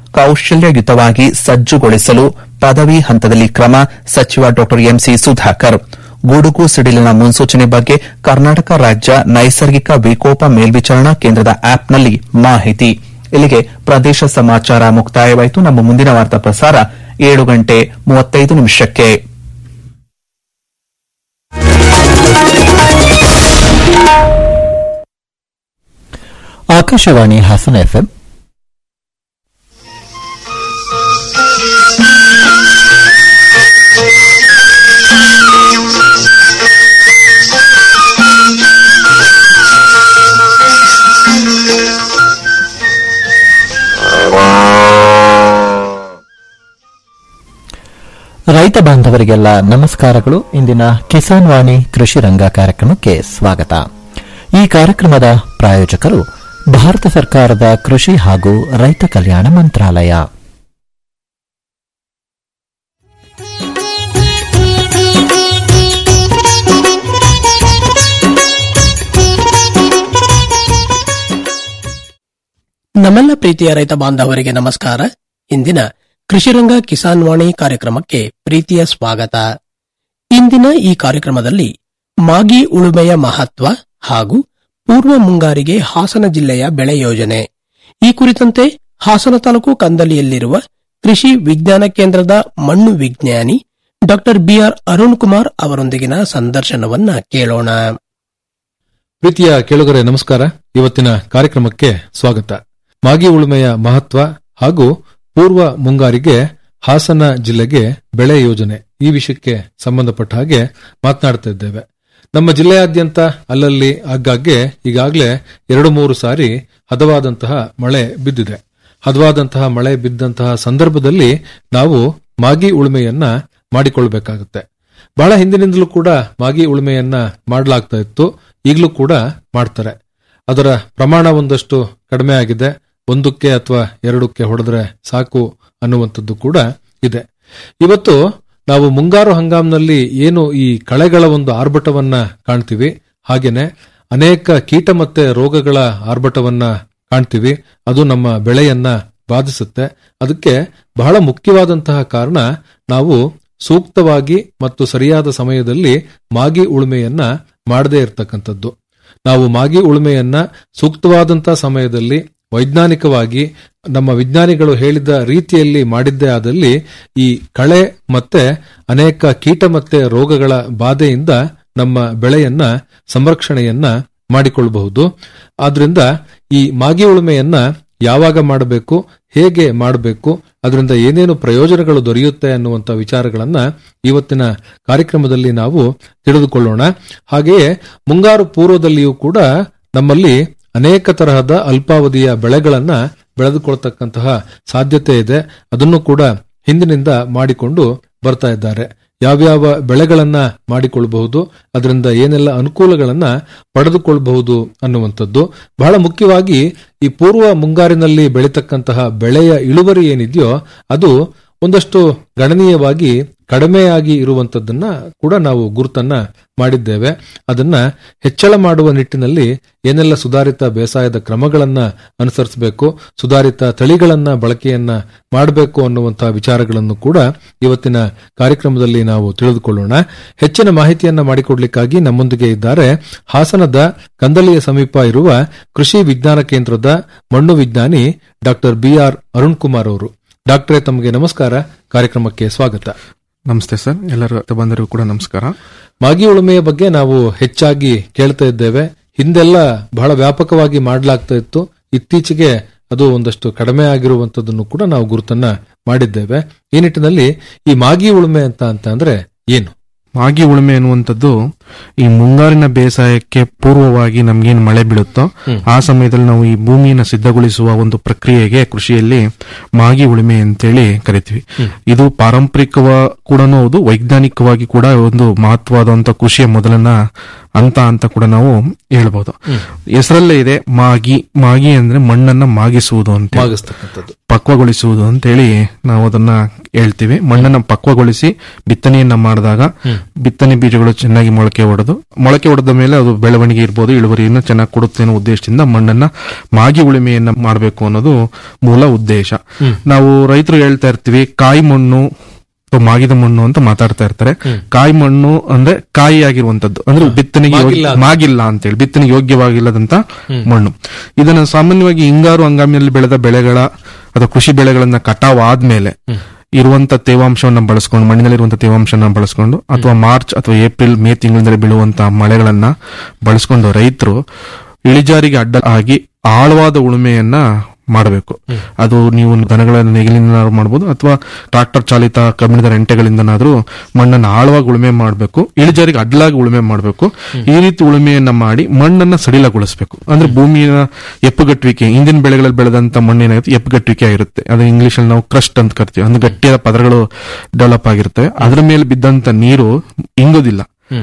ಕೌಶಲ್ಯಯುತವಾಗಿ ಸಜ್ಜುಗೊಳಿಸಲು ಪದವಿ ಹಂತದಲ್ಲಿ ಕ್ರಮ ಸಚಿವ ಡಾ ಎಂಸಿ ಸುಧಾಕರ್ ಗುಡುಗು ಸಿಡಿಲಿನ ಮುನ್ಸೂಚನೆ ಬಗ್ಗೆ ಕರ್ನಾಟಕ ರಾಜ್ಯ ನೈಸರ್ಗಿಕ ವಿಕೋಪ ಮೇಲ್ವಿಚಾರಣಾ ಕೇಂದ್ರದ ಆಪ್ನಲ್ಲಿ ಮಾಹಿತಿ ಇಲ್ಲಿಗೆ ಪ್ರದೇಶ ಸಮಾಚಾರ ಮುಕ್ತಾಯವಾಯಿತು ನಮ್ಮ ಮುಂದಿನ ವಾರ್ತಾ ಪ್ರಸಾರ ಏಳು ಗಂಟೆ ಮೂವತ್ತೈದು ನಿಮಿಷಕ್ಕೆ ಆಕಾಶವಾಣಿ ಹಾಸನ ಎಫ್ಎಂ ರೈತ ಬಾಂಧವರಿಗೆಲ್ಲ ನಮಸ್ಕಾರಗಳು ಇಂದಿನ ಕಿಸಾನ್ ವಾಣಿ ಕೃಷಿ ರಂಗ ಕಾರ್ಯಕ್ರಮಕ್ಕೆ ಸ್ವಾಗತ ಈ ಕಾರ್ಯಕ್ರಮದ ಪ್ರಾಯೋಜಕರು ಭಾರತ ಸರ್ಕಾರದ ಕೃಷಿ ಹಾಗೂ ರೈತ ಕಲ್ಯಾಣ ಮಂತ್ರಾಲಯ ನಮ್ಮೆಲ್ಲ ಪ್ರೀತಿಯ ರೈತ ಬಾಂಧವರಿಗೆ ನಮಸ್ಕಾರ ಇಂದಿನ ಕೃಷಿರಂಗ ಕಿಸಾನ್ ವಾಣಿ ಕಾರ್ಯಕ್ರಮಕ್ಕೆ ಪ್ರೀತಿಯ ಸ್ವಾಗತ ಇಂದಿನ ಈ ಕಾರ್ಯಕ್ರಮದಲ್ಲಿ ಮಾಗಿ ಉಳುಮೆಯ ಮಹತ್ವ ಹಾಗೂ ಪೂರ್ವ ಮುಂಗಾರಿಗೆ ಹಾಸನ ಜಿಲ್ಲೆಯ ಬೆಳೆ ಯೋಜನೆ ಈ ಕುರಿತಂತೆ ಹಾಸನ ತಾಲೂಕು ಕಂದಲಿಯಲ್ಲಿರುವ ಕೃಷಿ ವಿಜ್ಞಾನ ಕೇಂದ್ರದ ಮಣ್ಣು ವಿಜ್ಞಾನಿ ಡಾಕ್ಟರ್ ಬಿಆರ್ ಅರುಣ್ ಕುಮಾರ್ ಅವರೊಂದಿಗಿನ ಸಂದರ್ಶನವನ್ನ ಕೇಳೋಣ ಪ್ರೀತಿಯ ಕೇಳುಗರೆ ನಮಸ್ಕಾರ ಇವತ್ತಿನ ಕಾರ್ಯಕ್ರಮಕ್ಕೆ ಸ್ವಾಗತ ಮಾಗಿ ಉಳುಮೆಯ ಮಹತ್ವ ಹಾಗೂ ಪೂರ್ವ ಮುಂಗಾರಿಗೆ ಹಾಸನ ಜಿಲ್ಲೆಗೆ ಬೆಳೆ ಯೋಜನೆ ಈ ವಿಷಯಕ್ಕೆ ಸಂಬಂಧಪಟ್ಟ ಹಾಗೆ ಮಾತನಾಡ್ತಾ ಇದ್ದೇವೆ ನಮ್ಮ ಜಿಲ್ಲೆಯಾದ್ಯಂತ ಅಲ್ಲಲ್ಲಿ ಆಗಾಗ್ಗೆ ಈಗಾಗಲೇ ಎರಡು ಮೂರು ಸಾರಿ ಹದವಾದಂತಹ ಮಳೆ ಬಿದ್ದಿದೆ ಹದವಾದಂತಹ ಮಳೆ ಬಿದ್ದಂತಹ ಸಂದರ್ಭದಲ್ಲಿ ನಾವು ಮಾಗಿ ಉಳುಮೆಯನ್ನ ಮಾಡಿಕೊಳ್ಬೇಕಾಗುತ್ತೆ ಬಹಳ ಹಿಂದಿನಿಂದಲೂ ಕೂಡ ಮಾಗಿ ಉಳುಮೆಯನ್ನ ಮಾಡಲಾಗ್ತಾ ಇತ್ತು ಈಗಲೂ ಕೂಡ ಮಾಡ್ತಾರೆ ಅದರ ಪ್ರಮಾಣ ಒಂದಷ್ಟು ಕಡಿಮೆ ಆಗಿದೆ ಒಂದಕ್ಕೆ ಅಥವಾ ಎರಡಕ್ಕೆ ಹೊಡೆದ್ರೆ ಸಾಕು ಅನ್ನುವಂಥದ್ದು ಕೂಡ ಇದೆ ಇವತ್ತು ನಾವು ಮುಂಗಾರು ಹಂಗಾಮ್ನಲ್ಲಿ ಏನು ಈ ಕಳೆಗಳ ಒಂದು ಆರ್ಭಟವನ್ನ ಕಾಣ್ತೀವಿ ಹಾಗೇನೆ ಅನೇಕ ಕೀಟ ಮತ್ತೆ ರೋಗಗಳ ಆರ್ಭಟವನ್ನ ಕಾಣ್ತೀವಿ ಅದು ನಮ್ಮ ಬೆಳೆಯನ್ನ ಬಾಧಿಸುತ್ತೆ ಅದಕ್ಕೆ ಬಹಳ ಮುಖ್ಯವಾದಂತಹ ಕಾರಣ ನಾವು ಸೂಕ್ತವಾಗಿ ಮತ್ತು ಸರಿಯಾದ ಸಮಯದಲ್ಲಿ ಮಾಗಿ ಉಳುಮೆಯನ್ನ ಮಾಡದೇ ಇರತಕ್ಕಂಥದ್ದು ನಾವು ಮಾಗಿ ಉಳುಮೆಯನ್ನ ಸೂಕ್ತವಾದಂತಹ ಸಮಯದಲ್ಲಿ ವೈಜ್ಞಾನಿಕವಾಗಿ ನಮ್ಮ ವಿಜ್ಞಾನಿಗಳು ಹೇಳಿದ ರೀತಿಯಲ್ಲಿ ಮಾಡಿದ್ದೇ ಆದಲ್ಲಿ ಈ ಕಳೆ ಮತ್ತೆ ಅನೇಕ ಕೀಟ ಮತ್ತೆ ರೋಗಗಳ ಬಾಧೆಯಿಂದ ನಮ್ಮ ಬೆಳೆಯನ್ನ ಸಂರಕ್ಷಣೆಯನ್ನ ಮಾಡಿಕೊಳ್ಳಬಹುದು ಆದ್ರಿಂದ ಈ ಮಾಗಿ ಉಳುಮೆಯನ್ನ ಯಾವಾಗ ಮಾಡಬೇಕು ಹೇಗೆ ಮಾಡಬೇಕು ಅದರಿಂದ ಏನೇನು ಪ್ರಯೋಜನಗಳು ದೊರೆಯುತ್ತೆ ಅನ್ನುವಂಥ ವಿಚಾರಗಳನ್ನ ಇವತ್ತಿನ ಕಾರ್ಯಕ್ರಮದಲ್ಲಿ ನಾವು ತಿಳಿದುಕೊಳ್ಳೋಣ ಹಾಗೆಯೇ ಮುಂಗಾರು ಪೂರ್ವದಲ್ಲಿಯೂ ಕೂಡ ನಮ್ಮಲ್ಲಿ ಅನೇಕ ತರಹದ ಅಲ್ಪಾವಧಿಯ ಬೆಳೆಗಳನ್ನ ಬೆಳೆದುಕೊಳ್ತಕ್ಕಂತಹ ಸಾಧ್ಯತೆ ಇದೆ ಅದನ್ನು ಕೂಡ ಹಿಂದಿನಿಂದ ಮಾಡಿಕೊಂಡು ಬರ್ತಾ ಇದ್ದಾರೆ ಯಾವ್ಯಾವ ಬೆಳೆಗಳನ್ನ ಮಾಡಿಕೊಳ್ಳಬಹುದು ಅದರಿಂದ ಏನೆಲ್ಲ ಅನುಕೂಲಗಳನ್ನ ಪಡೆದುಕೊಳ್ಳಬಹುದು ಅನ್ನುವಂಥದ್ದು ಬಹಳ ಮುಖ್ಯವಾಗಿ ಈ ಪೂರ್ವ ಮುಂಗಾರಿನಲ್ಲಿ ಬೆಳೀತಕ್ಕಂತಹ ಬೆಳೆಯ ಇಳುವರಿ ಏನಿದೆಯೋ ಅದು ಒಂದಷ್ಟು ಗಣನೀಯವಾಗಿ ಕಡಿಮೆಯಾಗಿ ಇರುವಂತದ್ದನ್ನ ಕೂಡ ನಾವು ಗುರುತನ್ನ ಮಾಡಿದ್ದೇವೆ ಅದನ್ನ ಹೆಚ್ಚಳ ಮಾಡುವ ನಿಟ್ಟಿನಲ್ಲಿ ಏನೆಲ್ಲ ಸುಧಾರಿತ ಬೇಸಾಯದ ಕ್ರಮಗಳನ್ನ ಅನುಸರಿಸಬೇಕು ಸುಧಾರಿತ ತಳಿಗಳನ್ನ ಬಳಕೆಯನ್ನ ಮಾಡಬೇಕು ಅನ್ನುವಂತಹ ವಿಚಾರಗಳನ್ನು ಕೂಡ ಇವತ್ತಿನ ಕಾರ್ಯಕ್ರಮದಲ್ಲಿ ನಾವು ತಿಳಿದುಕೊಳ್ಳೋಣ ಹೆಚ್ಚಿನ ಮಾಹಿತಿಯನ್ನ ಮಾಡಿಕೊಡ್ಲಿಕ್ಕಾಗಿ ನಮ್ಮೊಂದಿಗೆ ಇದ್ದಾರೆ ಹಾಸನದ ಕಂದಲಿಯ ಸಮೀಪ ಇರುವ ಕೃಷಿ ವಿಜ್ಞಾನ ಕೇಂದ್ರದ ಮಣ್ಣು ವಿಜ್ಞಾನಿ ಡಾಕ್ಟರ್ ಬಿಆರ್ ಅರುಣ್ ಕುಮಾರ್ ಅವರು ಡಾಕ್ಟರೇ ತಮಗೆ ನಮಸ್ಕಾರ ಕಾರ್ಯಕ್ರಮಕ್ಕೆ ಸ್ವಾಗತ ನಮಸ್ತೆ ಸರ್ ಎಲ್ಲರ ಬಂದರಿಗೂ ಕೂಡ ನಮಸ್ಕಾರ ಮಾಗಿ ಉಳುಮೆಯ ಬಗ್ಗೆ ನಾವು ಹೆಚ್ಚಾಗಿ ಕೇಳ್ತಾ ಇದ್ದೇವೆ ಹಿಂದೆಲ್ಲ ಬಹಳ ವ್ಯಾಪಕವಾಗಿ ಮಾಡಲಾಗ್ತಾ ಇತ್ತು ಇತ್ತೀಚೆಗೆ ಅದು ಒಂದಷ್ಟು ಕಡಿಮೆ ಆಗಿರುವಂತದನ್ನು ಕೂಡ ನಾವು ಗುರುತನ್ನ ಮಾಡಿದ್ದೇವೆ ಈ ನಿಟ್ಟಿನಲ್ಲಿ ಈ ಮಾಗಿ ಉಳುಮೆ ಅಂತ ಅಂತ ಅಂದ್ರೆ ಏನು ಮಾಗಿ ಉಳುಮೆ ಅನ್ನುವಂಥದ್ದು ಈ ಮುಂಗಾರಿನ ಬೇಸಾಯಕ್ಕೆ ಪೂರ್ವವಾಗಿ ನಮ್ಗೇನು ಮಳೆ ಬೀಳುತ್ತೋ ಆ ಸಮಯದಲ್ಲಿ ನಾವು ಈ ಭೂಮಿಯನ್ನು ಸಿದ್ಧಗೊಳಿಸುವ ಒಂದು ಪ್ರಕ್ರಿಯೆಗೆ ಕೃಷಿಯಲ್ಲಿ ಮಾಗಿ ಉಳುಮೆ ಅಂತೇಳಿ ಕರಿತೀವಿ ಇದು ಪಾರಂಪರಿಕವ ಕೂಡ ಹೌದು ವೈಜ್ಞಾನಿಕವಾಗಿ ಕೂಡ ಒಂದು ಮಹತ್ವವಾದಂತ ಕೃಷಿಯ ಮೊದಲನ ಹಂತ ಅಂತ ಕೂಡ ನಾವು ಹೇಳ್ಬೋದು ಹೆಸರಲ್ಲೇ ಇದೆ ಮಾಗಿ ಮಾಗಿ ಅಂದ್ರೆ ಮಣ್ಣನ್ನ ಮಾಗಿಸುವುದು ಅಂತ ಮಾಗಿಸ್ತಕ್ಕಂಥದ್ದು ಪಕ್ವಗೊಳಿಸುವುದು ಅಂತೇಳಿ ನಾವು ಅದನ್ನ ಹೇಳ್ತೀವಿ ಮಣ್ಣನ್ನ ಪಕ್ವಗೊಳಿಸಿ ಬಿತ್ತನೆಯನ್ನ ಮಾಡಿದಾಗ ಬಿತ್ತನೆ ಬೀಜಗಳು ಚೆನ್ನಾಗಿ ಮೊಳಕೆ ಹೊಡೆದು ಮೊಳಕೆ ಹೊಡೆದ ಮೇಲೆ ಅದು ಬೆಳವಣಿಗೆ ಇರ್ಬೋದು ಇಳುವರಿಯನ್ನು ಚೆನ್ನಾಗಿ ಕೊಡುತ್ತೆ ಅನ್ನೋ ಉದ್ದೇಶದಿಂದ ಮಣ್ಣನ್ನ ಮಾಗಿ ಉಳುಮೆಯನ್ನ ಮಾಡಬೇಕು ಅನ್ನೋದು ಮೂಲ ಉದ್ದೇಶ ನಾವು ರೈತರು ಹೇಳ್ತಾ ಇರ್ತೀವಿ ಕಾಯಿ ಮಣ್ಣು ಅಥವಾ ಮಾಗಿದ ಮಣ್ಣು ಅಂತ ಮಾತಾಡ್ತಾ ಇರ್ತಾರೆ ಕಾಯಿ ಮಣ್ಣು ಅಂದ್ರೆ ಕಾಯಿ ಆಗಿರುವಂತದ್ದು ಅಂದ್ರೆ ಬಿತ್ತನೆಗೆ ಯೋಗ್ಯ- ಮಾಗಿಲ್ಲ ಅದು. ಮಾಗಿಲ್ಲ ಅಂತೇಳಿ ಬಿತ್ತನೆಗೆ ಯೋಗ್ಯವಾಗಿಲ್ಲದಂತ ಮಣ್ಣು ಇದನ್ನ ಸಾಮಾನ್ಯವಾಗಿ ಹಿಂಗಾರು ಹಂಗಾಮಿನಲ್ಲಿ ಬೆಳೆದ ಬೆಳೆಗಳ ಅಥವಾ ಕೃಷಿ ಬೆಳೆಗಳನ್ನ ಕಟಾವ್ ಆದ್ಮೇಲೆ ಇರುವಂತ ತೇವಾಂಶವನ್ನ ಬಳಸ್ಕೊಂಡು ಮಣ್ಣಿನಲ್ಲಿರುವಂತ ತೇವಾಂಶನ ಬಳಸ್ಕೊಂಡು ಅಥವಾ ಮಾರ್ಚ್ ಅಥವಾ ಏಪ್ರಿಲ್ ಮೇ ತಿಂಗಳಿನಲ್ಲಿ ಬೀಳುವಂತ ಮಳೆಗಳನ್ನ ಬಳಸ್ಕೊಂಡು ರೈತರು ಇಳಿಜಾರಿಗೆ ಅಡ್ಡ ಆಗಿ ಆಳವಾದ ಉಳುಮೆಯನ್ನ ಮಾಡಬೇಕು ಅದು ನೀವು ದನಗಳ ನೇಗಿಲಿಂದ ಮಾಡಬಹುದು ಅಥವಾ ಟ್ರಾಕ್ಟರ್ ಚಾಲಿತ ಕಬ್ಬಿಣದ ರೆಂಟೆಗಳಿಂದನಾದ್ರೂ ಮಣ್ಣನ್ನು ಆಳವಾಗಿ ಉಳುಮೆ ಮಾಡಬೇಕು ಇಳಿಜಾರಿಗೆ ಅಡ್ಡಲಾಗಿ ಉಳುಮೆ ಮಾಡಬೇಕು ಈ ರೀತಿ ಉಳುಮೆಯನ್ನ ಮಾಡಿ ಮಣ್ಣನ್ನ ಸಡಿಲಗೊಳಿಸಬೇಕು ಅಂದ್ರೆ ಭೂಮಿಯ ಎಪ್ಪುಗಟ್ಟುವಿಕೆ ಹಿಂದಿನ ಬೆಳೆಗಳಲ್ಲಿ ಬೆಳೆದಂತ ಮಣ್ಣು ಏನಾಗುತ್ತೆ ಎಪ್ಪುಗಟ್ಟುವಿಕೆ ಆಗಿರುತ್ತೆ ಅದು ಇಂಗ್ಲಿಷ್ ಅಲ್ಲಿ ನಾವು ಕ್ರಸ್ಟ್ ಅಂತ ಕರಿತೀವಿ ಅಂದ್ರೆ ಗಟ್ಟಿಯಾದ ಪದರಗಳು ಡೆವಲಪ್ ಆಗಿರ್ತವೆ ಅದರ ಮೇಲೆ ಬಿದ್ದಂತ ನೀರು ಇಂಗೋದಿಲ್ಲ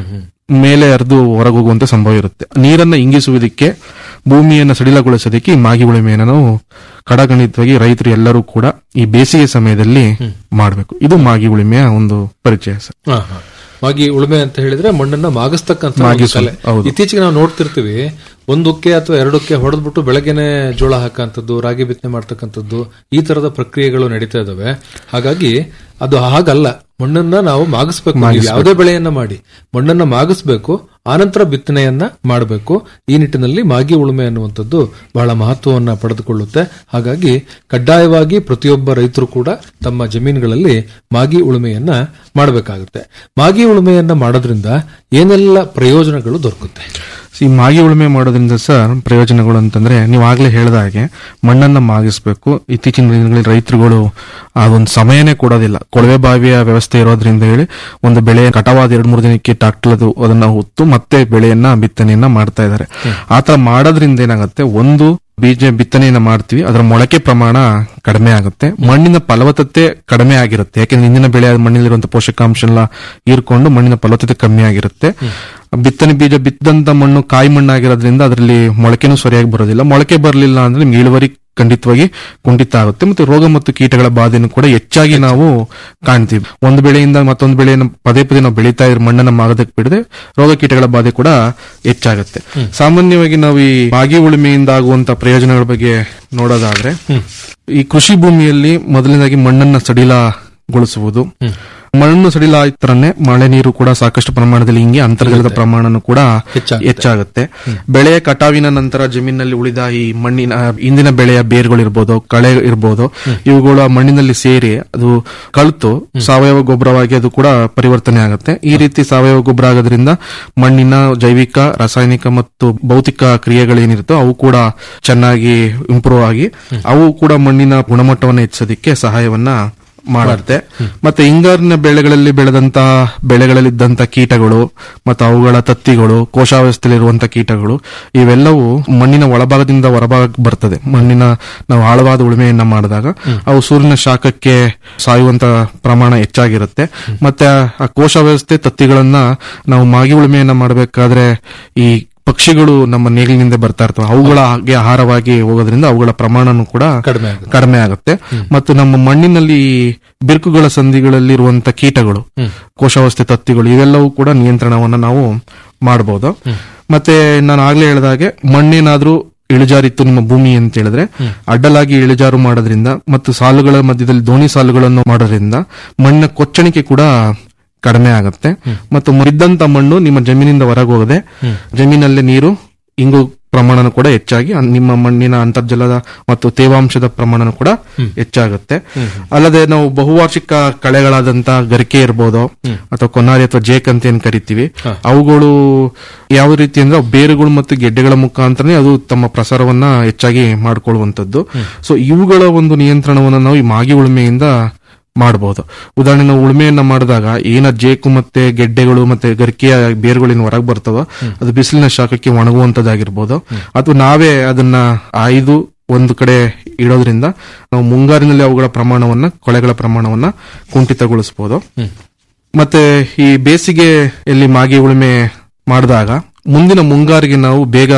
ಮೇಲೆ ಹರಿದು ಹೊರಗೆ ಹೋಗುವಂತ ಸಂಭವ ಇರುತ್ತೆ ನೀರನ್ನ ಇಂಗಿಸುವುದಕ್ಕೆ ಭೂಮಿಯನ್ನ ಸಡಿಲಗೊಳಿಸೋದಕ್ಕೆ ಈ ಮಾಗಿ ಉಳುಮೆಯನ್ನು ನಾವು ಕಡಗಣಿತವಾಗಿ ರೈತರು ಎಲ್ಲರೂ ಕೂಡ ಈ ಬೇಸಿಗೆ ಸಮಯದಲ್ಲಿ ಮಾಡಬೇಕು ಇದು ಮಾಗಿ ಉಳುಮೆಯ ಒಂದು ಪರಿಚಯ ಸರ್ ಹಾ, ಹಾ. ಮಾಗಿ ಉಳುಮೆ ಅಂತ ಹೇಳಿದ್ರೆ ಮಣ್ಣನ್ನ ಮಾಗಿಸ್ತಕ್ಕಂತ ಒಂದು ಮಾಗಿಸು- ಕಲೆ ಹೌದು. ಇತ್ತೀಚೆಗೆ ನಾವು ನೋಡ್ತಿರ್ತೀವಿ ಒಂದಕ್ಕೆ ಅಥವಾ ಎರಡಕ್ಕೆ ಹೊಡೆದ್ಬಿಟ್ಟು ಬೆಳಗ್ಗೆನೆ ಜೋಳ ಹಾಕಂತದ್ದು ರಾಗಿ ಬಿತ್ತನೆ ಮಾಡ್ತಕ್ಕಂಥದ್ದು ಈ ತರದ ಪ್ರಕ್ರಿಯೆಗಳು ನಡೀತಾ ಇದಾವೆ ಹಾಗಾಗಿ ಅದು ಹಾಗಲ್ಲ ಮಣ್ಣನ್ನ ನಾವು ಮಾಗಿಸ್ಬೇಕು ನೀವು ಯಾವುದೇ ಬೆಳೆಯನ್ನ ಮಾಡಿ ಮಣ್ಣನ್ನ ಮಾಗಿಸ್ಬೇಕು ಆನಂತರ ಬಿತ್ತನೆಯನ್ನ ಮಾಡಬೇಕು ಈ ನಿಟ್ಟಿನಲ್ಲಿ ಮಾಗಿ ಉಳುಮೆ ಅನ್ನುವಂಥದ್ದು ಬಹಳ ಮಹತ್ವವನ್ನ ಪಡೆದುಕೊಳ್ಳುತ್ತೆ ಹಾಗಾಗಿ ಕಡ್ಡಾಯವಾಗಿ ಪ್ರತಿಯೊಬ್ಬ ರೈತರು ಕೂಡ ತಮ್ಮ ಜಮೀನುಗಳಲ್ಲಿ ಮಾಗಿ ಉಳುಮೆಯನ್ನ ಮಾಡಬೇಕಾಗುತ್ತೆ ಮಾಗಿ ಉಳುಮೆಯನ್ನ ಮಾಡೋದ್ರಿಂದ ಏನೆಲ್ಲ ಪ್ರಯೋಜನಗಳು ದೊರಕುತ್ತೆ ಈ ಮಾಗಿ ಉಳುಮೆ ಮಾಡೋದ್ರಿಂದ ಸರ್ ಪ್ರಯೋಜನಗಳು ಅಂತಂದ್ರೆ ನೀವು ಆಗ್ಲೇ ಹೇಳಿದ ಹಾಗೆ ಮಣ್ಣನ್ನ ಮಾಗಿಸ್ಬೇಕು ಇತ್ತೀಚಿನ ದಿನಗಳಲ್ಲಿ ರೈತರುಗಳು ಅದೊಂದು ಸಮಯನೇ ಕೊಡೋದಿಲ್ಲ ಕೊಳವೆ ಬಾವಿಯ ವ್ಯವಸ್ಥೆ ಇರೋದ್ರಿಂದ ಹೇಳಿ ಒಂದು ಬೆಳೆ ಕಟಾವಾದ ಎರಡ್ ಮೂರು ದಿನಕ್ಕೆ ಟ್ರಾಕ್ಟರ್ ಅದನ್ನ ಹೊತ್ತು ಮತ್ತೆ ಬೆಳೆಯನ್ನ ಬಿತ್ತನೆಯನ್ನ ಮಾಡ್ತಾ ಇದ್ದಾರೆ ಆತರ ಮಾಡೋದ್ರಿಂದ ಏನಾಗುತ್ತೆ ಒಂದು ಬೀಜ ಬಿತ್ತನೆಯನ್ನ ಮಾಡ್ತೀವಿ ಅದರ ಮೊಳಕೆ ಪ್ರಮಾಣ ಕಡಿಮೆ ಆಗುತ್ತೆ ಮಣ್ಣಿನ ಫಲವತ್ತತೆ ಕಡಿಮೆ ಆಗಿರುತ್ತೆ ಯಾಕೆಂದ್ರೆ ಇಂದಿನ ಬೆಳೆ ಮಣ್ಣಿನಲ್ಲಿರುವಂತಹ ಪೋಷಕಾಂಶ ಎಲ್ಲ ಹೀರ್ಕೊಂಡು ಮಣ್ಣಿನ ಫಲವತ್ತತೆ ಕಮ್ಮಿ ಆಗಿರುತ್ತೆ ಬಿತ್ತನೆ ಬೀಜ ಬಿತ್ತಂತ ಮಣ್ಣು ಕಾಯಿ ಮಣ್ಣಾಗಿರೋದ್ರಿಂದ ಅದರಲ್ಲಿ ಮೊಳಕೆನೂ ಸರಿಯಾಗಿ ಬರೋದಿಲ್ಲ ಮೊಳಕೆ ಬರಲಿಲ್ಲ ಅಂದ್ರೆ ನಿಮ್ಗೆ ಇಳುವರಿ ಖಂಡಿತವಾಗಿ ಕುಂಠಿತ ಆಗುತ್ತೆ ಮತ್ತೆ ರೋಗ ಮತ್ತು ಕೀಟಗಳ ಬಾಧೆಯನ್ನು ಕೂಡ ಹೆಚ್ಚಾಗಿ ನಾವು ಕಾಣ್ತೀವಿ ಒಂದು ಬೆಳೆಯಿಂದ ಮತ್ತೊಂದು ಬೆಳೆಯನ್ನು ಪದೇ ಪದೇ ನಾವು ಬೆಳೀತಾ ಇದ್ರೆ ಮಣ್ಣನ್ನ ಮಾಗದಕ್ಕೆ ಬಿಡದೆ ರೋಗ ಕೀಟಗಳ ಬಾಧೆ ಕೂಡ ಹೆಚ್ಚಾಗುತ್ತೆ ಸಾಮಾನ್ಯವಾಗಿ ನಾವು ಈ ಮಾಗಿ ಉಳುಮೆಯಿಂದ ಆಗುವಂತ ಪ್ರಯೋಜನಗಳ ಬಗ್ಗೆ ನೋಡೋದಾದ್ರೆ ಈ ಕೃಷಿ ಭೂಮಿಯಲ್ಲಿ ಮೊದಲನೇದಾಗಿ ಮಣ್ಣನ್ನ ಸಡಿಲಗೊಳಿಸುವುದು ಮಣ್ಣು ಸಡಿಲ ಆಯ್ತರನ್ನೇ ಮಳೆ ನೀರು ಕೂಡ ಸಾಕಷ್ಟು ಪ್ರಮಾಣದಲ್ಲಿ ಹಿಂಗೆ ಅಂತರ್ಜಲದ ಪ್ರಮಾಣನೂ ಕೂಡ ಹೆಚ್ಚಾಗುತ್ತೆ. ಹೆಚ್ಚಾಗುತ್ತೆ ಬೆಳೆಯ ಕಟಾವಿನ ನಂತರ ಜಮೀನಿನಲ್ಲಿ ಉಳಿದ ಈ ಮಣ್ಣಿನ ಇಂದಿನ ಬೆಳೆಯ ಬೇರುಗಳಿರ್ಬೋದು ಕಳೆ ಇರ್ಬೋದು ಇವುಗಳು ಆ ಮಣ್ಣಿನಲ್ಲಿ ಸೇರಿ ಅದು ಕಳ್ತು ಸಾವಯವ ಗೊಬ್ಬರವಾಗಿ ಅದು ಕೂಡ ಪರಿವರ್ತನೆ ಆಗುತ್ತೆ ಈ ರೀತಿ ಸಾವಯವ ಗೊಬ್ಬರ ಆಗೋದ್ರಿಂದ ಮಣ್ಣಿನ ಜೈವಿಕ ರಾಸಾಯನಿಕ ಮತ್ತು ಭೌತಿಕ ಕ್ರಿಯೆಗಳೇನಿರುತ್ತೋ ಅವು ಕೂಡ ಚೆನ್ನಾಗಿ ಇಂಪ್ರೂವ್ ಆಗಿ ಅವು ಕೂಡ ಮಣ್ಣಿನ ಗುಣಮಟ್ಟವನ್ನು ಹೆಚ್ಚಿಸೋದಕ್ಕೆ ಸಹಾಯವನ್ನ ಮಾಡುತ್ತೆ ಮತ್ತೆ ಹಿಂಗಾರಿನ ಬೆಳೆಗಳಲ್ಲಿ ಬೆಳೆದಂತಹ ಬೆಳೆಗಳಲ್ಲಿದ್ದಂತ ಕೀಟಗಳು ಮತ್ತು ಅವುಗಳ ತತ್ತಿಗಳು ಕೋಶಾವಸ್ಥೆಯಲ್ಲಿರುವಂತಹ ಕೀಟಗಳು ಇವೆಲ್ಲವೂ ಮಣ್ಣಿನ ಒಳಭಾಗದಿಂದ ಹೊರಭಾಗಕ್ಕೆ ಬರ್ತದೆ ಮಣ್ಣಿನ ನಾವು ಆಳವಾದ ಉಳುಮೆಯನ್ನ ಮಾಡಿದಾಗ ಅವು ಸೂರ್ಯನ ಶಾಖಕ್ಕೆ ಸಾಯುವಂತ ಪ್ರಮಾಣ ಹೆಚ್ಚಾಗಿರುತ್ತೆ ಮತ್ತೆ ಆ ಕೋಶ ವ್ಯವಸ್ಥೆ ತತ್ತಿಗಳನ್ನ ನಾವು ಮಾಗಿ ಉಳುಮೆಯನ್ನ ಮಾಡಬೇಕಾದ್ರೆ ಈ ಪಕ್ಷಿಗಳು ನಮ್ಮ ನೇಗಿಲಿನಿಂದ ಬರ್ತಾ ಇರ್ತವೆ ಅವುಗಳ ಹಾಗೆ ಆಹಾರವಾಗಿ ಹೋಗೋದ್ರಿಂದ ಅವುಗಳ ಪ್ರಮಾಣನೂ ಕೂಡ ಕಡಿಮೆ ಆಗುತ್ತೆ ಕಡಿಮೆ ಆಗುತ್ತೆ ಮತ್ತು ನಮ್ಮ ಮಣ್ಣಿನಲ್ಲಿ ಬಿರುಕುಗಳ ಸಂಧಿಗಳಲ್ಲಿ ಇರುವಂತ ಕೀಟಗಳು ಕೋಶಾವಸ್ಥೆ ತತ್ತಿಗಳು ಇವೆಲ್ಲವೂ ಕೂಡ ನಿಯಂತ್ರಣವನ್ನ ನಾವು ಮಾಡಬಹುದು ಮತ್ತೆ ನಾನು ಆಗ್ಲೇ ಹೇಳಿದಾಗೆ ಮಣ್ಣೇನಾದ್ರೂ ಇಳಿಜಾರಿತ್ತು ನಿಮ್ಮ ಭೂಮಿ ಅಂತ ಹೇಳಿದ್ರೆ ಅಡ್ಡಲಾಗಿ ಇಳಿಜಾರು ಮಾಡೋದ್ರಿಂದ ಮತ್ತು ಸಾಲುಗಳ ಮಧ್ಯದಲ್ಲಿ ದೋಣಿ ಸಾಲುಗಳನ್ನು ಮಾಡೋದ್ರಿಂದ ಮಣ್ಣಿನ ಕೊಚ್ಚಣಿಕೆ ಕೂಡ ಕಡಿಮೆ ಆಗುತ್ತೆ ಮತ್ತು ಬಿದ್ದಂತ ಮಣ್ಣು ನಿಮ್ಮ ಜಮೀನಿಂದ ಹೊರಗೆ ಹೋಗದೆ ಜಮೀನಲ್ಲಿ ನೀರು ಇಂಗು ಪ್ರಮಾಣನೂ ಕೂಡ ಹೆಚ್ಚಾಗಿ ಅನ್- ನಿಮ್ಮ ಮಣ್ಣಿನ ಅಂತರ್ಜಲದ ಮತ್ತು ತೇವಾಂಶದ ಪ್ರಮಾಣನೂ ಕೂಡ ಹೆಚ್ಚಾಗುತ್ತೆ ಅಲ್ಲದೆ ನಾವು ಬಹುವಾರ್ಷಿಕ ಕಳೆಗಳಾದಂತ ಗರಿಕೆ ಇರ್ಬೋದು ಅಥವಾ ಕೊನಾರಿ ಅಥವಾ ಜೇಕ್ ಅಂತ ಏನ್ ಕರಿತೀವಿ ಅವುಗಳು ಯಾವ ರೀತಿ ಅಂದ್ರೆ ಅವು ಬೇರುಗಳು ಮತ್ತು ಗೆಡ್ಡೆಗಳ ಮುಖಾಂತರನೇ ಅದು ತಮ್ಮ ಪ್ರಸಾರವನ್ನ ಹೆಚ್ಚಾಗಿ ಮಾಡ್ಕೊಳ್ಳುವಂತದ್ದು ಸೊ ಇವುಗಳ ಒಂದು ನಿಯಂತ್ರಣವನ್ನು ನಾವು ಈ ಮಾಗಿ ಉಳುಮೆಯಿಂದ ಮಾಡಬಹುದು ಉದಾಹರಣೆ ನಾವು ಉಳುಮೆಯನ್ನ ಮಾಡಿದಾಗ ಏನ ಜೇಕು ಮತ್ತೆ ಗೆಡ್ಡೆಗಳು ಮತ್ತೆ ಗರಿಕೆಯ ಬೇರುಗಳಿನ ಹೊರಗೆ ಬರ್ತವೋ ಅದು ಬಿಸಿಲಿನ ಶಾಖಕ್ಕೆ ಒಣಗುವಂತದ್ದಾಗಿರ್ಬೋದು ಅಥವಾ ನಾವೇ ಅದನ್ನ ಆಯ್ದು ಒಂದು ಕಡೆ ಇಡೋದ್ರಿಂದ ನಾವು ಮುಂಗಾರಿನಲ್ಲಿ ಅವುಗಳ ಪ್ರಮಾಣವನ್ನ ಕೊಳೆಗಳ ಪ್ರಮಾಣವನ್ನ ಕುಂಠಿತಗೊಳಿಸಬಹುದು ಮತ್ತೆ ಈ ಬೇಸಿಗೆಯಲ್ಲಿ ಮಾಗಿ ಉಳುಮೆ ಮಾಡಿದಾಗ ಮುಂದಿನ ಮುಂಗಾರಿಗೆ ನಾವು ಬೇಗ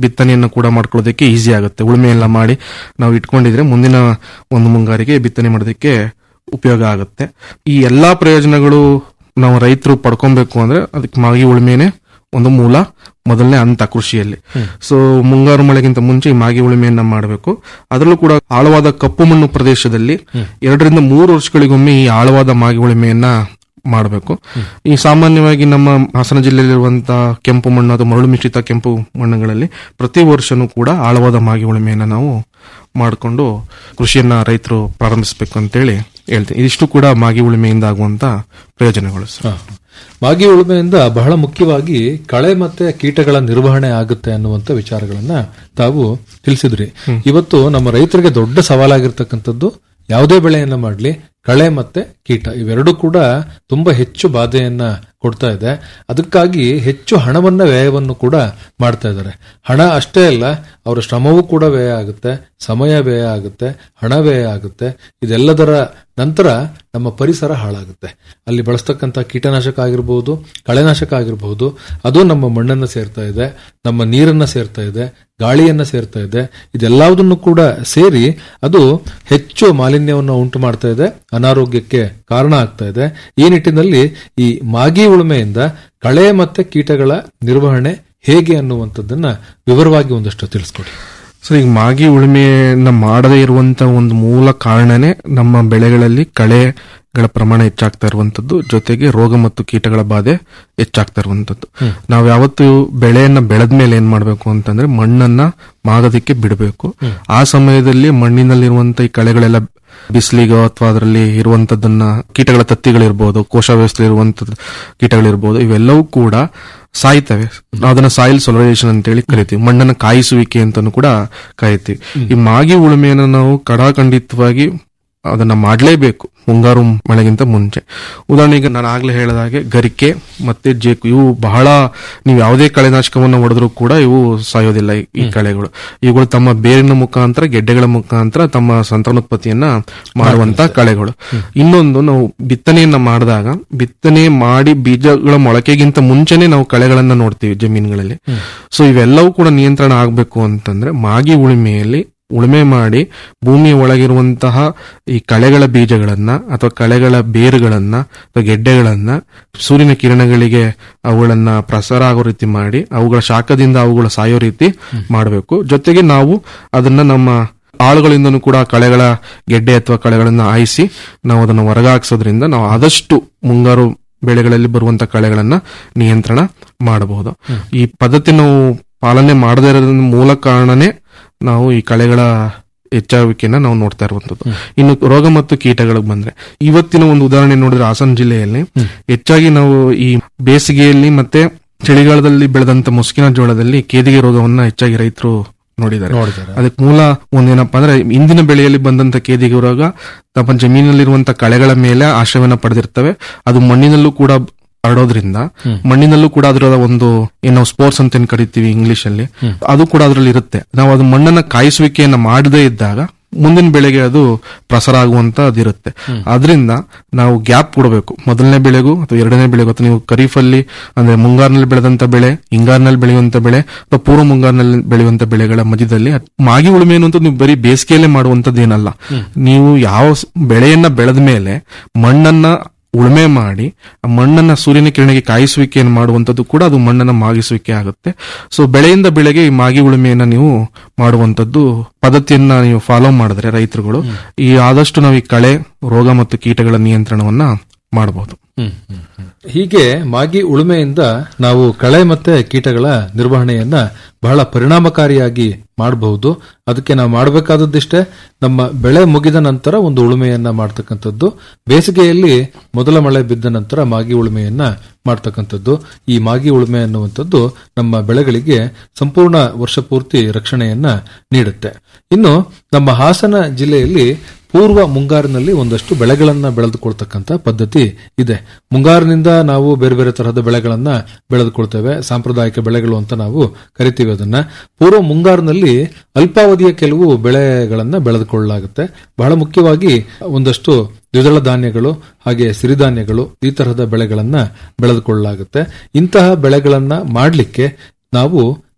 ಬಿತ್ತನೆಯನ್ನು ಕೂಡ ಮಾಡ್ಕೊಳ್ಳೋದಕ್ಕೆ ಈಸಿ ಆಗುತ್ತೆ ಉಳುಮೆ ಎಲ್ಲ ಮಾಡಿ ನಾವು ಇಟ್ಕೊಂಡಿದ್ರೆ ಮುಂದಿನ ಒಂದು ಮುಂಗಾರಿಗೆ ಬಿತ್ತನೆ ಮಾಡೋದಕ್ಕೆ ಉಪಯೋಗ ಆಗುತ್ತೆ ಈ ಎಲ್ಲಾ ಪ್ರಯೋಜನಗಳು ನಾವು ರೈತರು ಪಡ್ಕೊಬೇಕು ಅಂದ್ರೆ ಅದಕ್ಕೆ ಮಾಗಿ ಉಳುಮೆನೆ ಒಂದು ಮೂಲ ಮೊದಲನೇ ಹಂತ ಕೃಷಿಯಲ್ಲಿ ಸೊ ಮುಂಗಾರು ಮಳೆಗಿಂತ ಮುಂಚೆ ಈ ಮಾಗಿ ಉಳುಮೆಯನ್ನ ಮಾಡಬೇಕು ಅದರಲ್ಲೂ ಕೂಡ ಆಳವಾದ ಕಪ್ಪು ಮಣ್ಣು ಪ್ರದೇಶದಲ್ಲಿ ಎರಡರಿಂದ ಮೂರು ವರ್ಷಗಳಿಗೊಮ್ಮೆ ಈ ಆಳವಾದ ಮಾಗಿ ಉಳುಮೆಯನ್ನ ಮಾಡಬೇಕು ಈ ಸಾಮಾನ್ಯವಾಗಿ ನಮ್ಮ ಹಾಸನ ಜಿಲ್ಲೆಯಲ್ಲಿರುವಂತಹ ಕೆಂಪು ಮಣ್ಣು ಅಥವಾ ಮರಳು ಮಿಶ್ರಿತ ಕೆಂಪು ಮಣ್ಣುಗಳಲ್ಲಿ ಪ್ರತಿ ವರ್ಷನೂ ಕೂಡ ಆಳವಾದ ಮಾಗಿ ಉಳುಮೆಯನ್ನ ನಾವು ಮಾಡಿಕೊಂಡು ಕೃಷಿಯನ್ನ ರೈತರು ಪ್ರಾರಂಭಿಸಬೇಕು ಅಂತೇಳಿ ಹೇಳ್ತೀನಿ ಇದಿಷ್ಟು ಕೂಡ ಮಾಗಿ ಉಳುಮೆಯಿಂದ ಆಗುವಂತ ಪ್ರಯೋಜನಗಳು ಸರ್ ಹ. ಮಾಗಿ ಉಳುಮೆಯಿಂದ ಬಹಳ ಮುಖ್ಯವಾಗಿ ಕಳೆ ಮತ್ತೆ ಕೀಟಗಳ ನಿರ್ವಹಣೆ ಆಗುತ್ತೆ ಅನ್ನುವಂತ ವಿಚಾರಗಳನ್ನ ತಾವು ತಿಳಿಸಿದ್ರಿ ಇವತ್ತು ನಮ್ಮ ರೈತರಿಗೆ ದೊಡ್ಡ ಸವಾಲಾಗಿರ್ತಕ್ಕಂಥದ್ದು ಯಾವುದೇ ಬೆಳೆಯನ್ನ ಮಾಡಲಿ ಕಳೆ ಮತ್ತೆ ಕೀಟ ಇವೆರಡೂ ಕೂಡ ತುಂಬಾ ಹೆಚ್ಚು ಬಾಧೆಯನ್ನ ಕೊಡ್ತಾ ಇದೆ ಅದಕ್ಕಾಗಿ ಹೆಚ್ಚು ಹಣವನ್ನ ವ್ಯಯವನ್ನು ಕೂಡ ಮಾಡ್ತಾ ಇದ್ದಾರೆ ಹಣ ಅಷ್ಟೇ ಅಲ್ಲ ಅವರ ಶ್ರಮವೂ ಕೂಡ ವ್ಯಯ ಆಗುತ್ತೆ ಸಮಯ ವ್ಯಯ ಆಗುತ್ತೆ ಹಣ ವ್ಯಯ ಆಗುತ್ತೆ ಇದೆಲ್ಲದರ ನಂತರ ನಮ್ಮ ಪರಿಸರ ಹಾಳಾಗುತ್ತೆ ಅಲ್ಲಿ ಬಳಸ್ತಕ್ಕಂಥ ಕೀಟನಾಶಕ ಆಗಿರಬಹುದು ಕಳೆನಾಶಕ ಆಗಿರಬಹುದು ಅದು ನಮ್ಮ ಮಣ್ಣನ್ನ ಸೇರ್ತಾ ಇದೆ ನಮ್ಮ ನೀರನ್ನ ಸೇರ್ತಾ ಇದೆ ಗಾಳಿಯನ್ನ ಸೇರ್ತಾ ಇದೆ ಇದೆಲ್ಲದನ್ನು ಕೂಡ ಸೇರಿ ಅದು ಹೆಚ್ಚು ಮಾಲಿನ್ಯವನ್ನು ಉಂಟು ಮಾಡ್ತಾ ಇದೆ ಅನಾರೋಗ್ಯಕ್ಕೆ ಕಾರಣ ಆಗ್ತಾ ಇದೆ ಈ ನಿಟ್ಟಿನಲ್ಲಿ ಈ ಮಾಗಿ ಉಳುಮೆಯಿಂದ ಕಳೆ ಮತ್ತೆ ಕೀಟಗಳ ನಿರ್ವಹಣೆ ಹೇಗೆ ಅನ್ನುವಂಥದ್ದನ್ನ ವಿವರವಾಗಿ ಒಂದಷ್ಟು ತಿಳಿಸ್ಕೊಡಿ ಸರ್ ಈಗ ಮಾಗಿ ಉಳುಮೆಯನ್ನ ಮಾಡದೇ ಇರುವಂತ ಒಂದು ಮೂಲ ಕಾರಣನೇ ನಮ್ಮ ಬೆಳೆಗಳಲ್ಲಿ ಕಳೆಗಳ ಪ್ರಮಾಣ ಹೆಚ್ಚಾಗ್ತಾ ಇರುವಂತದ್ದು ಜೊತೆಗೆ ರೋಗ ಮತ್ತು ಕೀಟಗಳ ಬಾಧೆ ಹೆಚ್ಚಾಗ್ತಾ ಇರುವಂತದ್ದು ನಾವು ಯಾವತ್ತು ಬೆಳೆಯನ್ನ ಬೆಳೆದ ಮೇಲೆ ಏನ್ ಮಾಡ್ಬೇಕು ಅಂತಂದ್ರೆ ಮಣ್ಣನ್ನ ಮಾಗೋದಕ್ಕೆ ಬಿಡಬೇಕು ಆ ಸಮಯದಲ್ಲಿ ಮಣ್ಣಿನಲ್ಲಿರುವಂತ ಈ ಕಳೆಗಳೆಲ್ಲ ಬಿಸಿಲಿಗೋ ಅಥವಾ ಅದರಲ್ಲಿ ಇರುವಂತದ್ದನ್ನ ಕೀಟಗಳ ತತ್ತಿಗಳಿರ್ಬೋದು ಕೋಶ ವ್ಯವಸ್ಥೆ ಇರುವಂತದ್ದು ಕೀಟಗಳಿರ್ಬೋದು ಇವೆಲ್ಲವೂ ಕೂಡ ಸಾಯ್ತವೆ ನಾವು ಅದನ್ನ ಸಾಯಿಲ್ ಸೊಲರೈಸೇಷನ್ ಅಂತೇಳಿ ಕರಿತೀವಿ ಮಣ್ಣನ್ನ ಕಾಯಿಸುವಿಕೆ ಅಂತಾನು ಕೂಡ ಕರಿತೀವಿ ಈ ಮಾಗಿ ಉಳುಮೆಯನ್ನು ನಾವು ಕಡಾಖಂಡಿತವಾಗಿ ಅದನ್ನ ಮಾಡಲೇಬೇಕು ಮುಂಗಾರು ಮಳೆಗಿಂತ ಮುಂಚೆ ಉದಾಹರಣೆಗೆ ನಾನು ಆಗ್ಲೇ ಹೇಳಿದ ಹಾಗೆ ಗರಿಕೆ ಮತ್ತೆ ಜೇಕು ಇವು ಬಹಳ ನೀವು ಯಾವುದೇ ಕಳೆನಾಶಕವನ್ನು ಹೊಡೆದ್ರೂ ಕೂಡ ಇವು ಸಾಯೋದಿಲ್ಲ ಈ- ಈ ಕಳೆಗಳು ಇವುಗಳು ತಮ್ಮ ಬೇರಿನ ಮುಖಾಂತರ ಗೆಡ್ಡೆಗಳ ಮುಖಾಂತರ ತಮ್ಮ ಸಂತಾನೋತ್ಪತ್ತಿಯನ್ನ ಮಾಡುವಂತ ಕಳೆಗಳು ಇನ್ನೊಂದು ನಾವು ಬಿತ್ತನೆಯನ್ನ ಮಾಡಿದಾಗ ಬಿತ್ತನೆ ಮಾಡಿ ಬೀಜಗಳ ಮೊಳಕೆಗಿಂತ ಮುಂಚೆನೆ ನಾವು ಕಳೆಗಳನ್ನ ನೋಡ್ತೀವಿ ಜಮೀನುಗಳಲ್ಲಿ ಸೊ ಇವೆಲ್ಲವೂ ಕೂಡ ನಿಯಂತ್ರಣ ಆಗ್ಬೇಕು ಅಂತಂದ್ರೆ ಮಾಗಿ ಉಳುಮೆಯಲ್ಲಿ ಉಳುಮೆ ಮಾಡಿ ಭೂಮಿಯ ಒಳಗಿರುವಂತಹ ಈ ಕಳೆಗಳ ಬೀಜಗಳನ್ನ ಅಥವಾ ಕಳೆಗಳ ಬೇರುಗಳನ್ನ ಅಥವಾ ಗೆಡ್ಡೆಗಳನ್ನ ಸೂರ್ಯನ ಕಿರಣಗಳಿಗೆ ಅವುಗಳನ್ನ ಪ್ರಸಾರ ಆಗೋ ರೀತಿ ಮಾಡಿ ಅವುಗಳ ಶಾಖದಿಂದ ಅವುಗಳು ಸಾಯೋ ರೀತಿ ಮಾಡಬೇಕು ಜೊತೆಗೆ ನಾವು ಅದನ್ನ ನಮ್ಮ ಆಳುಗಳಿಂದನೂ ಕೂಡ ಕಳೆಗಳ ಗೆಡ್ಡೆ ಅಥವಾ ಕಳೆಗಳನ್ನ ಆಯಿಸಿ ನಾವು ಅದನ್ನು ಹೊರಗಾಕ್ಸೋದ್ರಿಂದ ನಾವು ಆದಷ್ಟು ಮುಂಗಾರು ಬೆಳೆಗಳಲ್ಲಿ ಬರುವಂತ ಕಳೆಗಳನ್ನ ನಿಯಂತ್ರಣ ಮಾಡಬಹುದು ಈ ಪದ್ಧತಿ ನಾವು ಪಾಲನೆ ಮಾಡದೇ ಇರೋದ್ರ ಮೂಲ ಕಾರಣನೇ ನಾವು ಈ ಕಳೆಗಳ ಹೆಚ್ಚಾಗುವಿಕೆಯನ್ನ ನಾವು ನೋಡ್ತಾ ಇರುವಂತದ್ದು ಇನ್ನು ರೋಗ ಮತ್ತು ಕೀಟಗಳಿಗೆ ಬಂದ್ರೆ ಇವತ್ತಿನ ಒಂದು ಉದಾಹರಣೆ ನೋಡಿದ್ರೆ ಹಾಸನ ಜಿಲ್ಲೆಯಲ್ಲಿ ಹೆಚ್ಚಾಗಿ ನಾವು ಈ ಬೇಸಿಗೆಯಲ್ಲಿ ಮತ್ತೆ ಚಳಿಗಾಲದಲ್ಲಿ ಬೆಳೆದಂತ ಮುಸ್ಕಿನ ಜೋಳದಲ್ಲಿ ಕೇದಿಗೆ ರೋಗವನ್ನ ಹೆಚ್ಚಾಗಿ ರೈತರು ನೋಡಿದ್ದಾರೆ ನೋಡಿದ್ದಾರೆ ಅದಕ್ಕೆ ಮೂಲ ಒಂದೇನಪ್ಪಾ ಅಂದ್ರೆ ಇಂದಿನ ಬೆಳೆಯಲ್ಲಿ ಬಂದಂತ ಕೇದಿಗೆ ರೋಗ ತಮ್ಮ ಜಮೀನಲ್ಲಿರುವಂತ ಕಳೆಗಳ ಮೇಲೆ ಆಶ್ರಯವನ್ನ ಪಡೆದಿರ್ತವೆ ಅದು ಮಣ್ಣಿನಲ್ಲೂ ಕೂಡ ಹರಡೋದ್ರಿಂದ ಮಣ್ಣಿನಲ್ಲೂ ಕೂಡ ಅದರ ಒಂದು ಏನು ನಾವು ಸ್ಪೋರ್ಟ್ಸ್ ಅಂತ ಏನ್ ಕರಿತೀವಿ ಇಂಗ್ಲಿಷ್ ಅಲ್ಲಿ ಅದು ಕೂಡ ಅದರಲ್ಲಿ ಇರುತ್ತೆ ನಾವು ಅದು ಮಣ್ಣನ್ನ ಕಾಯಿಸುವಿಕೆಯನ್ನ ಮಾಡದೇ ಇದ್ದಾಗ ಮುಂದಿನ ಬೆಳೆಗೆ ಅದು ಪ್ರಸಾರ ಆಗುವಂತದಿರುತ್ತೆ ಅದರಿಂದ ನಾವು ಗ್ಯಾಪ್ ಕೊಡಬೇಕು ಮೊದಲನೇ ಬೆಳೆಗೂ ಅಥವಾ ಎರಡನೇ ಬೆಳೆಗೂ ಅಥವಾ ನೀವು ಖರೀಫಲ್ಲಿ ಅಂದ್ರೆ ಮುಂಗಾರಿನಲ್ಲಿ ಬೆಳೆದಂತ ಬೆಳೆ ಹಿಂಗಾರಿನಲ್ಲಿ ಬೆಳೆಯುವಂತ ಬೆಳೆ ಅಥವಾ ಪೂರ್ವ ಮುಂಗಾರಿನಲ್ಲಿ ಬೆಳೆಯುವಂತ ಬೆಳೆಗಳ ಮಧ್ಯದಲ್ಲಿ ಅದ್- ಮಾಗಿ ಉಳುಮೆ ಅನ್ನುವಂಥದ್ದು ನೀವು ಬರೀ ಬೇಸಿಗೆಯಲ್ಲೇ ಮಾಡುವಂತದ್ದು ಏನಲ್ಲ ನೀವು ಯಾವ ಸ್- ಬೆಳೆಯನ್ನ ಬೆಳೆದ ಮೇಲೆ ಮಣ್ಣನ್ನ ಉಳುಮೆ ಮಾಡಿ ಆ ಮಣ್ಣನ್ನ ಸೂರ್ಯನ ಕಿರಣಿಗೆ ಕಾಯಿಸುವಿಕೆಯನ್ನು ಮಾಡುವಂತದ್ದು ಕೂಡ ಅದು ಮಣ್ಣನ್ನ ಮಾಗಿಸುವಿಕೆ ಆಗುತ್ತೆ ಸೊ ಬೆಳೆಯಿಂದ ಬೆಳೆಗೆ ಈ ಮಾಗಿ ಉಳುಮೆಯನ್ನ ನೀವು ಮಾಡುವಂತದ್ದು ಪದ್ಧತಿಯನ್ನ ನೀವು ಫಾಲೋ ಮಾಡಿದ್ರೆ ರೈತರುಗಳು ಈ ಆದಷ್ಟು ನಾವು ಈ ಕಳೆ ರೋಗ ಮತ್ತು ಕೀಟಗಳ ನಿಯಂತ್ರಣವನ್ನ ಮಾಡಬಹುದು ಹ್ಮ್, ಹ್ಮ್, ಹ್ಮ್. ಹೀಗೆ ಮಾಗಿ ಉಳುಮೆಯಿಂದ ನಾವು ಕಳೆ ಮತ್ತೆ ಕೀಟಗಳ ನಿರ್ವಹಣೆಯನ್ನ ಬಹಳ ಪರಿಣಾಮಕಾರಿಯಾಗಿ ಮಾಡಬಹುದು ಅದಕ್ಕೆ ನಾವು ಮಾಡಬೇಕಾದದ್ದಿಷ್ಟೇ ನಮ್ಮ ಬೆಳೆ ಮುಗಿದ ನಂತರ ಒಂದು ಉಳುಮೆಯನ್ನ ಮಾಡ್ತಕ್ಕಂಥದ್ದು ಬೇಸಿಗೆಯಲ್ಲಿ ಮೊದಲ ಮಳೆ ಬಿದ್ದ ನಂತರ ಮಾಗಿ ಉಳುಮೆಯನ್ನ ಮಾಡ್ತಕ್ಕಂಥದ್ದು ಈ ಮಾಗಿ ಉಳುಮೆ ಅನ್ನುವಂಥದ್ದು ನಮ್ಮ ಬೆಳೆಗಳಿಗೆ ಸಂಪೂರ್ಣ ವರ್ಷ ಪೂರ್ತಿ ರಕ್ಷಣೆಯನ್ನ ನೀಡುತ್ತೆ ಇನ್ನು ನಮ್ಮ ಹಾಸನ ಜಿಲ್ಲೆಯಲ್ಲಿ ಪೂರ್ವ ಮುಂಗಾರಿನಲ್ಲಿ ಒಂದಷ್ಟು ಬೆಳೆಗಳನ್ನ ಬೆಳೆದುಕೊಳ್ತಕ್ಕಂಥ ಪದ್ಧತಿ ಇದೆ ಮುಂಗಾರಿನಿಂದ ನಾವು ಬೇರೆ ಬೇರೆ ತರಹದ ಬೆಳೆಗಳನ್ನ ಬೆಳೆದುಕೊಳ್ತೇವೆ ಸಾಂಪ್ರದಾಯಿಕ ಬೆಳೆಗಳು ಅಂತ ನಾವು ಕರಿತೀವಿ ಅದನ್ನ ಪೂರ್ವ ಮುಂಗಾರಿನಲ್ಲಿ ಅಲ್ಪಾವಧಿಯ ಕೆಲವು ಬೆಳೆಗಳನ್ನ ಬೆಳೆದುಕೊಳ್ಳಲಾಗುತ್ತೆ ಬಹಳ ಮುಖ್ಯವಾಗಿ ಒಂದಷ್ಟು ದ್ವಿದಳ ಧಾನ್ಯಗಳು ಹಾಗೆ ಸಿರಿಧಾನ್ಯಗಳು ಈ ತರಹದ ಬೆಳೆಗಳನ್ನ ಬೆಳೆದುಕೊಳ್ಳಲಾಗುತ್ತೆ ಇಂತಹ ಬೆಳೆಗಳನ್ನ ಮಾಡಲಿಕ್ಕೆ ನಾವು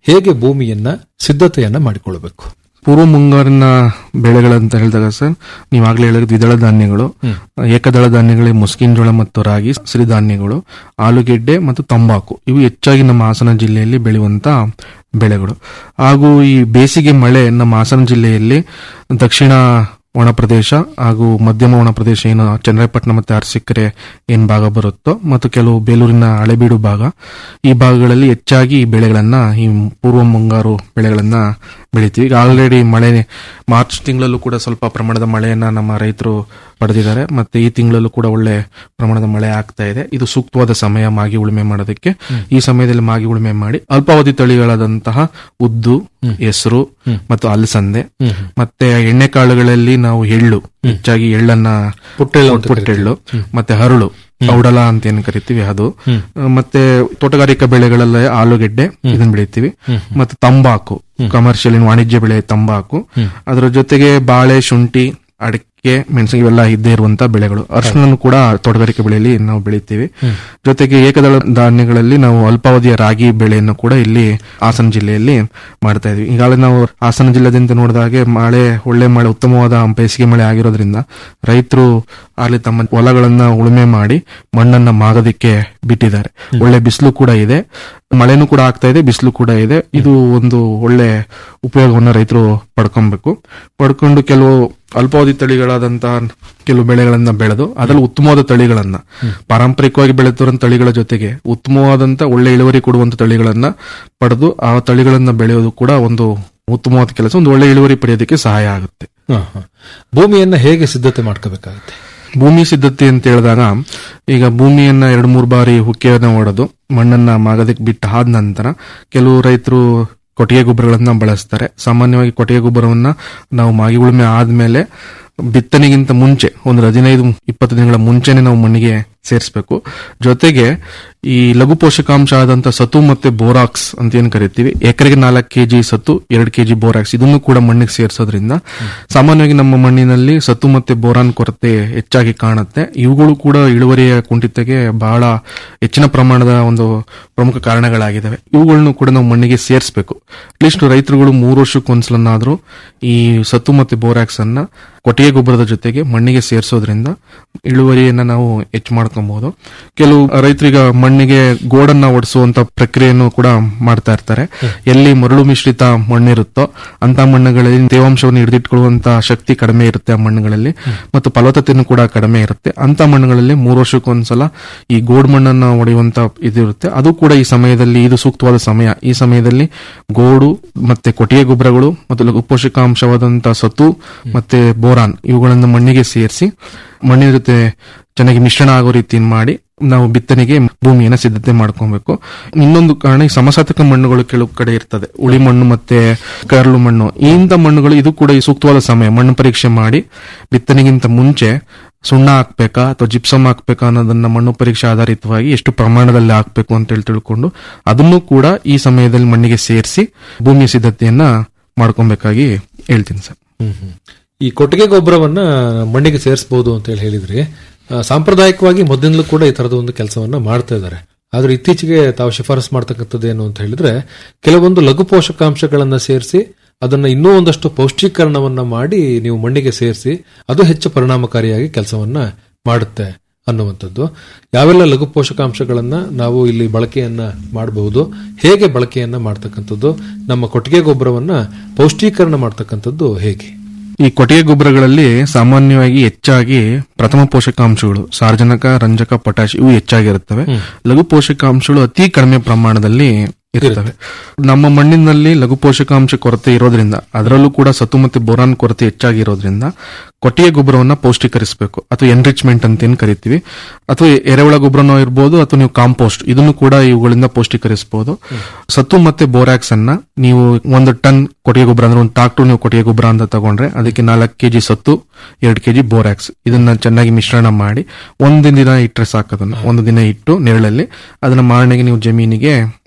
ಹೇಗೆ ಭೂಮಿಯನ್ನ ಸಿದ್ಧತೆಯನ್ನ ಮಾಡಿಕೊಳ್ಳಬೇಕು ಪೂರ್ವ ಮುಂಗಾರಿನ ಬೆಳೆಗಳಂತ ಹೇಳಿದಾಗ ಸರ್ ನೀವಾಗ್ಲೇ ಹೇಳಿದ ದ್ವಿದಳ ಧಾನ್ಯಗಳು ಏಕದಳ ಧಾನ್ಯಗಳೇ ಮುಸ್ಕಿನ್ ಜೋಳ ಮತ್ತು ರಾಗಿ ಸಿರಿಧಾನ್ಯಗಳು ಆಲೂಗೆಡ್ಡೆ ಮತ್ತು ತಂಬಾಕು ಇವು ಹೆಚ್ಚಾಗಿ ನಮ್ಮ ಹಾಸನ ಜಿಲ್ಲೆಯಲ್ಲಿ ಬೆಳೆಯುವಂತ ಬೆಳೆಗಳು ಹಾಗೂ ಈ ಬೇಸಿಗೆ ಮಳೆ ನಮ್ಮ ಹಾಸನ ಜಿಲ್ಲೆಯಲ್ಲಿ ದಕ್ಷಿಣ ಒಣ ಪ್ರದೇಶ ಹಾಗೂ ಮಧ್ಯಮ ಒಣ ಪ್ರದೇಶ ಏನು ಚನ್ನರಾಯಪಟ್ಟಣ ಮತ್ತೆ ಅರಸೀಕೆರೆ ಏನ್ ಭಾಗ ಬರುತ್ತೋ ಮತ್ತು ಕೆಲವು ಬೇಲೂರಿನ ಹಳೆಬೀಡು ಭಾಗ ಈ ಭಾಗಗಳಲ್ಲಿ ಹೆಚ್ಚಾಗಿ ಈ ಬೆಳೆಗಳನ್ನ ಈ ಪೂರ್ವ ಮುಂಗಾರು ಬೆಳೆಗಳನ್ನ ಬೆಳಿತೀವಿ ಈಗ ಆಲ್ರೆಡಿ ಮಳೆ ಮಾರ್ಚ್ ತಿಂಗಳಲ್ಲೂ ಕೂಡ ಸ್ವಲ್ಪ ಪ್ರಮಾಣದ ಮಳೆಯನ್ನ ನಮ್ಮ ರೈತರು ಪಡೆದಿದ್ದಾರೆ ಮತ್ತೆ ಈ ತಿಂಗಳಲ್ಲೂ ಕೂಡ ಒಳ್ಳೆ ಪ್ರಮಾಣದ ಮಳೆ ಆಗ್ತಾ ಇದೆ ಇದು ಸೂಕ್ತವಾದ ಸಮಯ ಮಾಗಿ ಉಳುಮೆ ಮಾಡೋದಕ್ಕೆ ಈ ಸಮಯದಲ್ಲಿ ಮಾಗಿ ಉಳುಮೆ ಮಾಡಿ ಅಲ್ಪಾವಧಿ ತಳಿಗಳಾದಂತಹ ಉದ್ದು ಹೆಸರು ಮತ್ತು ಅಲಸಂದೆ ಮತ್ತೆ ಎಣ್ಣೆ ಕಾಳುಗಳಲ್ಲಿ ನಾವು ಎಳ್ಳು ಹೆಚ್ಚಾಗಿ ಎಳ್ಳನ್ನ ಪುಟ್ಟೆಳ್ಳು ಅಂತ ಪುಟ್ಟೆಳ್ಳು ಮತ್ತೆ ಹರಳು ಔಡಲ ಅಂತ ಏನ್ ಕರಿತೀವಿ ಅದು ಮತ್ತೆ ತೋಟಗಾರಿಕಾ ಬೆಳೆಗಳಲ್ಲಿ ಆಲೂಗೆಡ್ಡೆ ಇದನ್ನ ಬೆಳಿತೀವಿ ಮತ್ತೆ ತಂಬಾಕು ಕಮರ್ಷಿಯಲ್ ವಾಣಿಜ್ಯ ಬೆಳೆ ತಂಬಾಕು ಅದರ ಜೊತೆಗೆ ಬಾಳೆ ಶುಂಠಿ ಅಡಿಕೆ ಮೆಣಸು ಇವೆಲ್ಲ ಇದ್ದೇ ಇರುವಂತ ಬೆಳೆಗಳು ಅರ್ಶನನ್ನು ಕೂಡ ತೋಟಗಾರಿಕೆ ಬೆಳೆಯಲ್ಲಿ ನಾವು ಬೆಳಿತೀವಿ ಜೊತೆಗೆ ಏಕದಳ ಧಾನ್ಯಗಳಲ್ಲಿ ನಾವು ಅಲ್ಪಾವಧಿಯ ರಾಗಿ ಬೆಳೆಯನ್ನು ಕೂಡ ಇಲ್ಲಿ ಹಾಸನ ಜಿಲ್ಲೆಯಲ್ಲಿ ಮಾಡ್ತಾ ಇದೀವಿ ಈಗಾಗಲೇ ನಾವು ಹಾಸನ ಜಿಲ್ಲೆದಿಂದ ನೋಡಿದಾಗೆ ಮಳೆ ಒಳ್ಳೆ ಮಳೆ ಉತ್ತಮವಾದ ಬೇಸಿಗೆ ಮಳೆ ಆಗಿರೋದ್ರಿಂದ ರೈತರು ಅಲ್ಲಿ ತಮ್ಮ ಹೊಲಗಳನ್ನ ಉಳುಮೆ ಮಾಡಿ ಮಣ್ಣನ್ನ ಮಾಗೋದಿಕ್ಕೆ ಬಿಟ್ಟಿದ್ದಾರೆ ಒಳ್ಳೆ ಬಿಸಿಲು ಕೂಡ ಇದೆ ಮಳೆನೂ ಕೂಡ ಆಗ್ತಾ ಇದೆ ಬಿಸಿಲು ಕೂಡ ಇದೆ ಇದು ಒಂದು ಒಳ್ಳೆ ಉಪಯೋಗವನ್ನ ರೈತರು ಪಡ್ಕೊಬೇಕು ಪಡ್ಕೊಂಡು ಕೆಲವು ಅಲ್ಪಾವಧಿ ತಳಿಗಳಾದಂತಹ ಕೆಲವು ಬೆಳೆಗಳನ್ನ ಬೆಳೆದು ಅದರಲ್ಲಿ ಉತ್ತಮವಾದ ತಳಿಗಳನ್ನ ಪಾರಂಪರಿಕವಾಗಿ ಬೆಳೆದಿರೋ ತಳಿಗಳ ಜೊತೆಗೆ ಉತ್ತಮವಾದಂತ ಒಳ್ಳೆ ಇಳುವರಿ ಕೊಡುವಂತ ತಳಿಗಳನ್ನ ಪಡೆದು ಆ ತಳಿಗಳನ್ನ ಬೆಳೆಯೋದು ಕೂಡ ಒಂದು ಉತ್ತಮವಾದ ಕೆಲಸ ಒಂದು ಒಳ್ಳೆ ಇಳುವರಿ ಪಡೆಯೋದಕ್ಕೆ ಸಹಾಯ ಆಗುತ್ತೆ ಹ, ಹ. ಭೂಮಿಯನ್ನ ಹೇಗೆ ಸಿದ್ಧತೆ ಮಾಡ್ಕೋಬೇಕಾಗುತ್ತೆ ಭೂಮಿ ಸಿದ್ಧತೆ ಅಂತ ಹೇಳಿದಾಗ ಈಗ ಭೂಮಿಯನ್ನ ಎರಡು ಮೂರು ಬಾರಿ ಹುಕ್ಕೆಯನ್ನ ಹೊಡೆದು ಮಣ್ಣನ್ನ ಮಾಗೋದಕ್ಕೆ ಬಿಟ್ಟು ಆದ ನಂತರ ಕೆಲವು ರೈತರು ಕೊಟ್ಟಿಗೆ ಗೊಬ್ಬರಗಳನ್ನ ಬಳಸ್ತಾರೆ ಸಾಮಾನ್ಯವಾಗಿ ಕೊಟ್ಟಿಗೆ ಗೊಬ್ಬರವನ್ನ ನಾವು ಮಾಗಿ ಉಳುಮೆ ಆದ್ಮೇಲೆ ಬಿತ್ತನೆಗಿಂತ ಮುಂಚೆ ಒಂದು ಹದಿನೈದು ಇಪ್ಪತ್ತು ದಿನಗಳ ಮುಂಚೆನೆ ನಾವು ಮಣ್ಣಿಗೆ ಸೇರಿಸಬೇಕು ಜೊತೆಗೆ ಈ ಲಘು ಪೋಷಕಾಂಶ ಆದಂತ ಸತು ಮತ್ತೆ ಬೋರಾಕ್ಸ್ ಅಂತ ಏನ್ ಕರಿತೀವಿ ಎಕರೆಗೆ ನಾಲ್ಕು ಕೆಜಿ ಸತು ಎರಡು ಕೆಜಿ ಬೋರಾಕ್ಸ್ ಇದನ್ನು ಕೂಡ ಮಣ್ಣಿಗೆ ಸೇರಿಸೋದ್ರಿಂದ ಸಾಮಾನ್ಯವಾಗಿ ನಮ್ಮ ಮಣ್ಣಿನಲ್ಲಿ ಸತು ಮತ್ತೆ ಬೋರಾನ್ ಕೊರತೆ ಹೆಚ್ಚಾಗಿ ಕಾಣುತ್ತೆ ಇವುಗಳು ಕೂಡ ಇಳುವರಿಯ ಕುಂಠಿತಕ್ಕೆ ಬಹಳ ಹೆಚ್ಚಿನ ಪ್ರಮಾಣದ ಒಂದು ಪ್ರಮುಖ ಕಾರಣಗಳಾಗಿದ್ದಾವೆ ಇವುಗಳನ್ನು ಕೂಡ ನಾವು ಮಣ್ಣಿಗೆ ಸೇರಿಸಬೇಕು ಅಟ್ಲೀಸ್ಟ್ ರೈತರುಗಳು ಮೂರು ವರ್ಷಕ್ಕೊಂದ್ಸಲನ್ನಾದ್ರೂ ಈ ಸತು ಮತ್ತೆ ಬೋರಾಕ್ಸ್ ಅನ್ನ ಕೊಟ್ಟಿಗೆ ಗೊಬ್ಬರದ ಜೊತೆಗೆ ಮಣ್ಣಿಗೆ ಸೇರಿಸೋದ್ರಿಂದ ಇಳುವರಿಯನ್ನ ನಾವು ಹೆಚ್ಚು ಮಾಡ್ಕೊಬಹುದು ಕೆಲವು ರೈತರೀಗ ಮಣ್ಣಿಗೆ ಗೋಡನ್ನ ಒಡಿಸುವಂತ ಪ್ರಕ್ರಿಯೆಯನ್ನು ಕೂಡ ಮಾಡ್ತಾ ಇರ್ತಾರೆ ಎಲ್ಲಿ ಮರಳು ಮಿಶ್ರಿತ ಮಣ್ಣಿರುತ್ತೋ ಅಂತ ಮಣ್ಣುಗಳಲ್ಲಿ ತೇವಾಂಶವನ್ನು ಹಿಡಿದಿಟ್ಕೊಳ್ಳುವಂತ ಶಕ್ತಿ ಕಡಿಮೆ ಇರುತ್ತೆ ಆ ಮಣ್ಣುಗಳಲ್ಲಿ ಮತ್ತು ಫಲವತ್ತತೆನೂ ಕೂಡ ಕಡಿಮೆ ಇರುತ್ತೆ ಅಂತ ಮಣ್ಣುಗಳಲ್ಲಿ ಮೂರು ವರ್ಷಕ್ಕೊಂದ್ಸಲ ಈ ಗೋಡ್ ಮಣ್ಣನ್ನ ಹೊಡೆಯುವಂತ ಇದಿರುತ್ತೆ ಅದು ಕೂಡ ಈ ಸಮಯದಲ್ಲಿ ಇದು ಸೂಕ್ತವಾದ ಸಮಯ ಈ ಸಮಯದಲ್ಲಿ ಗೋಡು ಮತ್ತೆ ಕೊಟ್ಟಿಗೆ ಗೊಬ್ಬರಗಳು ಮತ್ತು ಲಘು ಪೋಷಕಾಂಶವಾದಂತ ಸತು ಮತ್ತೆ ಬೋರಾನ್ ಇವುಗಳನ್ನು ಮಣ್ಣಿಗೆ ಸೇರಿಸಿ ಮಣ್ಣಿನ ಜೊತೆ ಚೆನ್ನಾಗಿ ಮಿಶ್ರಣ ಆಗೋ ರೀತಿ ಮಾಡಿ ನಾವು ಬಿತ್ತನೆಗೆ ಭೂಮಿಯನ್ನ ಸಿದ್ಧತೆ ಮಾಡ್ಕೊಬೇಕು ಇನ್ನೊಂದು ಕಾರಣ ಈ ಸಮಸಾತಕ ಮಣ್ಣುಗಳು ಕೆಲವು ಕಡೆ ಇರ್ತದೆ ಉಳಿ ಮಣ್ಣು ಮತ್ತೆ ಕರ್ಲು ಮಣ್ಣು ಇಂಥ ಮಣ್ಣುಗಳು ಇದು ಕೂಡ ಈ ಸೂಕ್ತವಾದ ಸಮಯ ಮಣ್ಣು ಪರೀಕ್ಷೆ ಮಾಡಿ ಬಿತ್ತನೆಗಿಂತ ಮುಂಚೆ ಸುಣ್ಣ ಹಾಕ್ಬೇಕಾ ಅಥವಾ ಜಿಪ್ಸಮ್ ಹಾಕ್ಬೇಕಾ ಅನ್ನೋದನ್ನ ಮಣ್ಣು ಪರೀಕ್ಷೆ ಆಧಾರಿತವಾಗಿ ಎಷ್ಟು ಪ್ರಮಾಣದಲ್ಲಿ ಹಾಕ್ಬೇಕು ಅಂತ ಹೇಳಿ ತಿಳ್ಕೊಂಡು ಅದನ್ನು ಕೂಡ ಈ ಸಮಯದಲ್ಲಿ ಮಣ್ಣಿಗೆ ಸೇರಿಸಿ ಭೂಮಿಯ ಸಿದ್ಧತೆಯನ್ನ ಮಾಡ್ಕೊಬೇಕಾಗಿ ಹೇಳ್ತೀನಿ ಸರ್ ಹ್ಮ್, ಹ್ಮ್. ಈ ಕೊಟ್ಟಿಗೆ ಗೊಬ್ಬರವನ್ನ ಮಣ್ಣಿಗೆ ಸೇರಿಸಬಹುದು ಅಂತ ಹೇಳಿ ಹೇಳಿದ್ರಿ ಆ, ಸಾಂಪ್ರದಾಯಿಕವಾಗಿ ಮೊದಲಿಂದಲೂ ಕೂಡ ಈ ತರದ ಒಂದು ಕೆಲಸವನ್ನ ಮಾಡ್ತಾ ಇದ್ದಾರೆ ಆದ್ರೆ ಇತ್ತೀಚೆಗೆ ತಾವು ಶಿಫಾರಸು ಮಾಡ್ತಕ್ಕಂಥದ್ದು ಏನು ಅಂತ ಹೇಳಿದ್ರೆ ಕೆಲವೊಂದು ಲಘು ಪೋಷಕಾಂಶಗಳನ್ನ ಸೇರಿಸಿ ಅದನ್ನ ಇನ್ನೂ ಒಂದಷ್ಟು ಪೌಷ್ಟೀಕರಣವನ್ನ ಮಾಡಿ ನೀವು ಮಣ್ಣಿಗೆ ಸೇರಿಸಿ ಅದು ಹೆಚ್ಚು ಪರಿಣಾಮಕಾರಿಯಾಗಿ ಕೆಲಸವನ್ನ ಮಾಡುತ್ತೆ ಅನ್ನುವಂಥದ್ದು ಯಾವೆಲ್ಲ ಲಘು ಪೋಷಕಾಂಶಗಳನ್ನ ನಾವು ಇಲ್ಲಿ ಬಳಕೆಯನ್ನ ಮಾಡಬಹುದು ಹೇಗೆ ಬಳಕೆಯನ್ನ ಮಾಡ್ತಕ್ಕಂಥದ್ದು ನಮ್ಮ ಕೊಟ್ಟಿಗೆ ಗೊಬ್ಬರವನ್ನ ಪೌಷ್ಟೀಕರಣ ಮಾಡ್ತಕ್ಕಂಥದ್ದು ಹೇಗೆ ಈ ಕೊಟ್ಟಿಗೆ ಗೊಬ್ಬರಗಳಲ್ಲಿ ಸಾಮಾನ್ಯವಾಗಿ ಹೆಚ್ಚಾಗಿ ಪ್ರಥಮ ಪೋಷಕಾಂಶಗಳು ಸಾರ್ವಜನಿಕ ರಂಜಕ ಪೊಟ್ಯಾಶ್ ಇವು ಹೆಚ್ಚಾಗಿರುತ್ತವೆ ಲಘು ಪೋಷಕಾಂಶಗಳು ಅತಿ ಕಡಿಮೆ ಪ್ರಮಾಣದಲ್ಲಿ ಇರ್ತವೆ ನಮ್ಮ ಮಣ್ಣಿನಲ್ಲಿ ಲಘು ಪೋಷಕಾಂಶ ಕೊರತೆ ಇರೋದ್ರಿಂದ ಅದರಲ್ಲೂ ಕೂಡ ಸತು ಮತ್ತೆ ಬೋರಾನ್ ಕೊರತೆ ಹೆಚ್ಚಾಗಿರೋದ್ರಿಂದ ಕೊಟ್ಟಿಗೆ ಗೊಬ್ಬರವನ್ನ ಪೌಷ್ಟೀಕರಿಸಬೇಕು ಅಥವಾ ಎನ್ರಿಚ್ಮೆಂಟ್ ಅಂತ ಏನ್ ಕರಿತೀವಿ ಅಥವಾ ಎರೆಹುಳ ಗೊಬ್ಬರನೋ ಇರ್ಬೋದು ಅಥವಾ ನೀವು ಕಾಂಪೋಸ್ಟ್ ಇದನ್ನು ಕೂಡ ಇವುಗಳಿಂದ ಪೌಷ್ಟೀಕರಿಸಬಹುದು ಸತ್ತು ಮತ್ತೆ ಬೋರಾಕ್ಸ್ ಅನ್ನ ನೀವು ಒಂದು ಟನ್ ಕೊಟ್ಟಿಗೆ ಗೊಬ್ಬರ ಅಂದ್ರೆ ಒಂದು ಟ್ರಾಕ್ಟರ್ ನೀವು ಕೊಟ್ಟಿಗೆ ಗೊಬ್ಬರ ಅಂತ ತಗೊಂಡ್ರೆ ಅದಕ್ಕೆ ನಾಲ್ಕು ಕೆಜಿ ಸತ್ತು ಎರಡು ಕೆಜಿ ಬೋರಾಕ್ಸ್ ಇದನ್ನ ಚೆನ್ನಾಗಿ ಮಿಶ್ರಣ ಮಾಡಿ ಒಂದು ದಿನ ಇಟ್ಟರೆ ಸಾಕದನ್ನ ಒಂದು ದಿನ ಇಟ್ಟು ನೆರಳಲ್ಲಿ ಅದನ್ನ ಮಾರನೆಗೆ ನೀವು ಜಮೀನಿಗೆ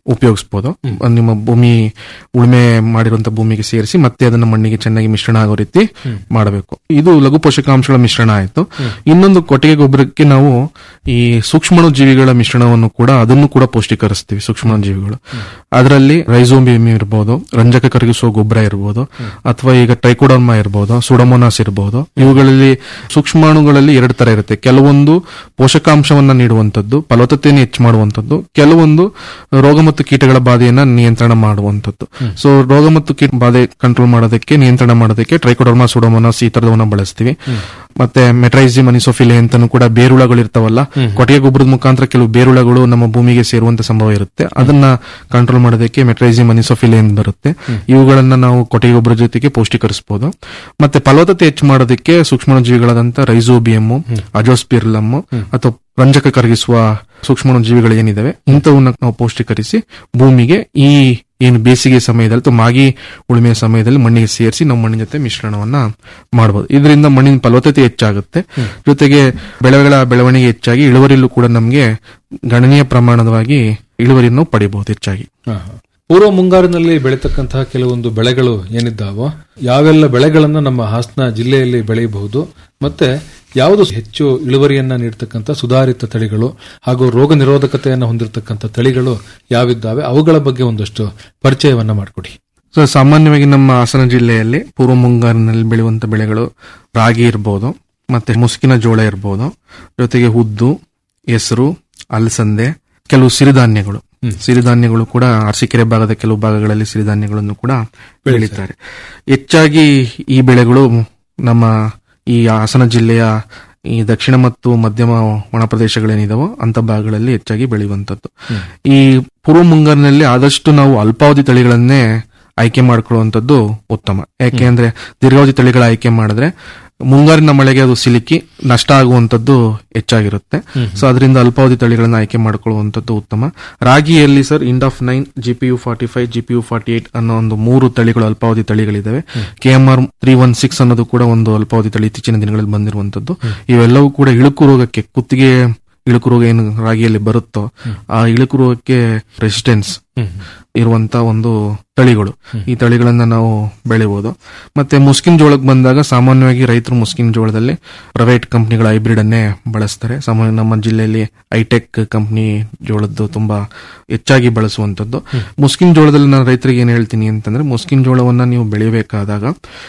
ಉಪಯೋಗಿಸಬಹುದು ನಿಮ್ಮ ಭೂಮಿ ಉಳುಮೆ ಮಾಡಿರುವಂತ ಭೂಮಿಗೆ ಸೇರಿಸಿ ಮತ್ತೆ ಅದನ್ನ ಮಣ್ಣಿಗೆ ಚೆನ್ನಾಗಿ ಮಿಶ್ರಣ ಆಗೋ ರೀತಿ ಮಾಡಬೇಕು ಇದು ಲಘು ಪೋಷಕಾಂಶಗಳ ಮಿಶ್ರಣ ಆಯ್ತು ಇನ್ನೊಂದು ಕೊಟ್ಟಿಗೆ ಗೊಬ್ಬರಕ್ಕೆ ನಾವು ಈ ಸೂಕ್ಷ್ಮಾಣು ಜೀವಿಗಳ ಮಿಶ್ರಣವನ್ನು ಕೂಡ ಅದನ್ನು ಕೂಡ ಪೌಷ್ಟಿಕರಿಸ್ತೀವಿ ಸೂಕ್ಷ್ಮಾಣು ಜೀವಿಗಳು ಅದರಲ್ಲಿ ರೈಸೋಬಿಯಮ್ ಇರ್ಬೋದು ರಂಜಕ ಕರಗಿಸುವ ಗೊಬ್ಬರ ಇರ್ಬೋದು ಅಥವಾ ಈಗ ಟ್ರೈಕೋಡರ್ಮಾ ಇರ್ಬೋದು ಸುಡಮೋನಾಸ್ ಇರಬಹುದು ಇವುಗಳಲ್ಲಿ ಸೂಕ್ಷ್ಮಾಣುಗಳಲ್ಲಿ ಎರಡು ತರ ಇರುತ್ತೆ ಕೆಲವೊಂದು ಪೋಷಕಾಂಶವನ್ನ ನೀಡುವಂತದ್ದು ಫಲವತ್ತತೆಯನ್ನು ಹೆಚ್ಚು ಮಾಡುವಂತದ್ದು ಕೆಲವೊಂದು ರೋಗ ಮತ್ತು ಕೀಟಗಳ ಬಾಧೆಯನ್ನ ನಿಯಂತ್ರಣ ಮಾಡುವಂತದ್ದು ಸೊ ರೋಗ ಮತ್ತು ಕೀಟ ಬಾಧೆ ಕಂಟ್ರೋಲ್ ಮಾಡೋದಕ್ಕೆ ನಿಯಂತ್ರಣ ಮಾಡೋದಕ್ಕೆ ಟ್ರೈಕೋಡರ್ಮಾ ಸುಡಮೋನಾಸ್ ಈ ತರದವನ್ನ ಬಳಸ್ತೀವಿ ಮತ್ತೆ ಮೆಟ್ರೈಸಿಮ್ ಅನಿಸೋಫಿಲೆ ಅಂತಾನು ಕೂಡ ಬೇರುಳಗಳು ಇರ್ತಾವಲ್ಲ ಕೊಟ್ಟಿಗೆ ಗೊಬ್ಬರದ ಮುಖಾಂತರ ಕೆಲವು ಬೇರುಳಗಳು ನಮ್ಮ ಭೂಮಿಗೆ ಸೇರುವಂತ ಸಂಭವ ಇರುತ್ತೆ ಅದನ್ನ ಕಂಟ್ರೋಲ್ ಮಾಡೋದಕ್ಕೆ ಮೆಟ್ರೈಸಿಮ್ ಅನಿಸೋಫಿಲೆ ಅಂತ ಬರುತ್ತೆ ಇವುಗಳನ್ನ ನಾವು ಕೊಟ್ಟಿಗೆ ಗೊಬ್ಬರ ಜೊತೆಗೆ ಪೌಷ್ಟಿಕರಿಸಬಹುದು ಮತ್ತೆ ಫಲವತ್ತತೆ ಹೆಚ್ಚು ಮಾಡೋದಕ್ಕೆ ಸೂಕ್ಷ್ಮ ಜೀವಿಗಳಾದಂತ ರೈಸೋಬಿಯಮ್ ಅಜೋಸ್ಪಿರ್ಲಮ್ ಅಥವಾ ರಂಜಕ ಕರಗಿಸುವ ಸೂಕ್ಷ್ಮ ಜೀವಿಗಳು ಏನಿದಾವೆ ಇಂಥವನ್ನ ನಾವು ಪೌಷ್ಟಿಕರಿಸಿ ಭೂಮಿಗೆ ಈ ಏನು ಬೇಸಿಗೆ ಸಮಯದಲ್ಲಿ ಅಥವಾ ಮಾಗಿ ಉಳುಮೆಯ ಸಮಯದಲ್ಲಿ ಮಣ್ಣಿಗೆ ಸೇರಿಸಿ ನಾವು ಮಣ್ಣಿನ ಜೊತೆ ಮಿಶ್ರಣವನ್ನ ಮಾಡಬಹುದು ಇದರಿಂದ ಮಣ್ಣಿನ ಫಲವತ್ತತೆ ಹೆಚ್ಚಾಗುತ್ತೆ ಜೊತೆಗೆ ಬೆಳೆಗಳ ಬೆಳವಣಿಗೆ ಹೆಚ್ಚಾಗಿ ಇಳುವರಿಯಲ್ಲೂ ಕೂಡ ನಮಗೆ ಗಣನೀಯ ಪ್ರಮಾಣವಾಗಿ ಇಳುವರಿಯನ್ನು ಪಡಿಬಹುದು ಹೆಚ್ಚಾಗಿ ಹಾ, ಹಾ. ಪೂರ್ವ ಮುಂಗಾರಿನಲ್ಲಿ ಬೆಳೀತಕ್ಕಂತಹ ಕೆಲವೊಂದು ಬೆಳೆಗಳು ಏನಿದ್ದಾವೋ ಯಾವೆಲ್ಲ ಬೆಳೆಗಳನ್ನ ನಮ್ಮ ಹಾಸನ ಜಿಲ್ಲೆಯಲ್ಲಿ ಬೆಳೆಯಬಹುದು ಮತ್ತೆ ಯಾವುದು ಹೆಚ್ಚು ಇಳುವರಿಯನ್ನ ನೀಡತಕ್ಕಂಥ ಸುಧಾರಿತ ತಳಿಗಳು ಹಾಗೂ ರೋಗ ನಿರೋಧಕತೆಯನ್ನು ಹೊಂದಿರತಕ್ಕಂಥ ತಳಿಗಳು ಯಾವಿದ್ದಾವೆ ಅವುಗಳ ಬಗ್ಗೆ ಒಂದಷ್ಟು ಪರಿಚಯವನ್ನ ಮಾಡಿಕೊಡಿ ಸೊ ಸಾಮಾನ್ಯವಾಗಿ ನಮ್ಮ ಹಾಸನ ಜಿಲ್ಲೆಯಲ್ಲಿ ಪೂರ್ವ ಮುಂಗಾರಿನಲ್ಲಿ ಬೆಳೆಯುವಂತ ಬೆಳೆಗಳು ರಾಗಿ ಇರಬಹುದು ಮತ್ತೆ ಮುಸುಕಿನ ಜೋಳ ಇರಬಹುದು ಜೊತೆಗೆ ಉದ್ದು ಹೆಸರು ಅಲಸಂದೆ ಕೆಲವು ಸಿರಿಧಾನ್ಯಗಳು ಸಿರಿಧಾನ್ಯಗಳು ಕೂಡ ಅರಸೀಕೆರೆ ಭಾಗದ ಕೆಲವು ಭಾಗಗಳಲ್ಲಿ ಸಿರಿಧಾನ್ಯಗಳನ್ನು ಕೂಡ ಬೆಳೀತಾರೆ ಹೆಚ್ಚಾಗಿ ಈ ಬೆಳೆಗಳು ನಮ್ಮ ಈ ಹಾಸನ ಜಿಲ್ಲೆಯ ಈ ದಕ್ಷಿಣ ಮತ್ತು ಮಧ್ಯಮ ಒಣ ಪ್ರದೇಶಗಳೇನಿದಾವೋ ಅಂತ ಭಾಗಗಳಲ್ಲಿ ಹೆಚ್ಚಾಗಿ ಬೆಳೆಯುವಂತದ್ದು ಈ ಪೂರ್ವ ಮುಂಗಾರಿನಲ್ಲಿ ಆದಷ್ಟು ನಾವು ಅಲ್ಪಾವಧಿ ತಳಿಗಳನ್ನೇ ಆಯ್ಕೆ ಮಾಡ್ಕೊಳ್ಳುವಂಥದ್ದು ಉತ್ತಮ ಯಾಕೆ ಅಂದ್ರೆ ದೀರ್ಘಾವಧಿ ತಳಿಗಳ ಆಯ್ಕೆ ಮಾಡಿದ್ರೆ ಮುಂಗಾರಿನ ಮಳೆಗೆ ಅದು ಸಿಲುಕಿ ನಷ್ಟ ಆಗುವಂತದ್ದು ಹೆಚ್ಚಾಗಿರುತ್ತೆ ಸೊ ಅದರಿಂದ ಅಲ್ಪಾವಧಿ ತಳಿಗಳನ್ನ ಆಯ್ಕೆ ಮಾಡ್ಕೊಳ್ಳುವಂಥದ್ದು ಉತ್ತಮ ರಾಗಿಯಲ್ಲಿ sir Indaf nine G P U forty five G P U forty eight ಅನ್ನೋ ಒಂದು ಮೂರು ತಳಿಗಳು ಅಲ್ಪಾವಧಿ ತಳಿಗಳಿದಾವೆ K M R three one six ಅನ್ನೋದು ಕೂಡ ಒಂದು ಅಲ್ಪಾವಧಿ ತಳಿ ಇತ್ತೀಚಿನ ದಿನಗಳಲ್ಲಿ ಬಂದಿರುವಂತದ್ದು ಇವೆಲ್ಲವೂ ಕೂಡ ಇಳುಕು ರೋಗಕ್ಕೆ ಕುತ್ತಿಗೆ ಇಳುಕು ರೋಗ ಏನು ರಾಗಿಯಲ್ಲಿ ಬರುತ್ತೋ ಆ ಇಳುಕು ರೋಗಕ್ಕೆ ರೆಸಿಸ್ಟೆನ್ಸ್ ಇರುವಂತ ಒಂದು ತಳಿಗಳು ಈ ತಳಿಗಳನ್ನ ನಾವು ಬೆಳಿಬಹುದು ಮತ್ತೆ ಮುಸ್ಕಿನ್ ಜೋಳಕ್ಕೆ ಬಂದಾಗ ಸಾಮಾನ್ಯವಾಗಿ ರೈತರು ಮುಸ್ಕಿನ್ ಜೋಳದಲ್ಲಿ ಪ್ರೈವೇಟ್ ಕಂಪನಿಗಳ ಹೈಬ್ರಿಡ್ ಅನ್ನೇ ಬಳಸ್ತಾರೆ ಸಾಮಾನ್ಯ ನಮ್ಮ ಜಿಲ್ಲೆಯಲ್ಲಿ ಐಟೆಕ್ ಕಂಪನಿ ಜೋಳದ್ದು ತುಂಬಾ ಹೆಚ್ಚಾಗಿ ಬಳಸುವಂತದ್ದು ಮುಸ್ಕಿನ್ ಜೋಳದಲ್ಲಿ ನಾನು ರೈತರಿಗೆ ಏನ್ ಹೇಳ್ತೀನಿ ಅಂತಂದ್ರೆ ಮುಸ್ಕಿನ್ ಜೋಳವನ್ನ ನೀವು ಬೆಳೆಯಬೇಕಾದಾಗ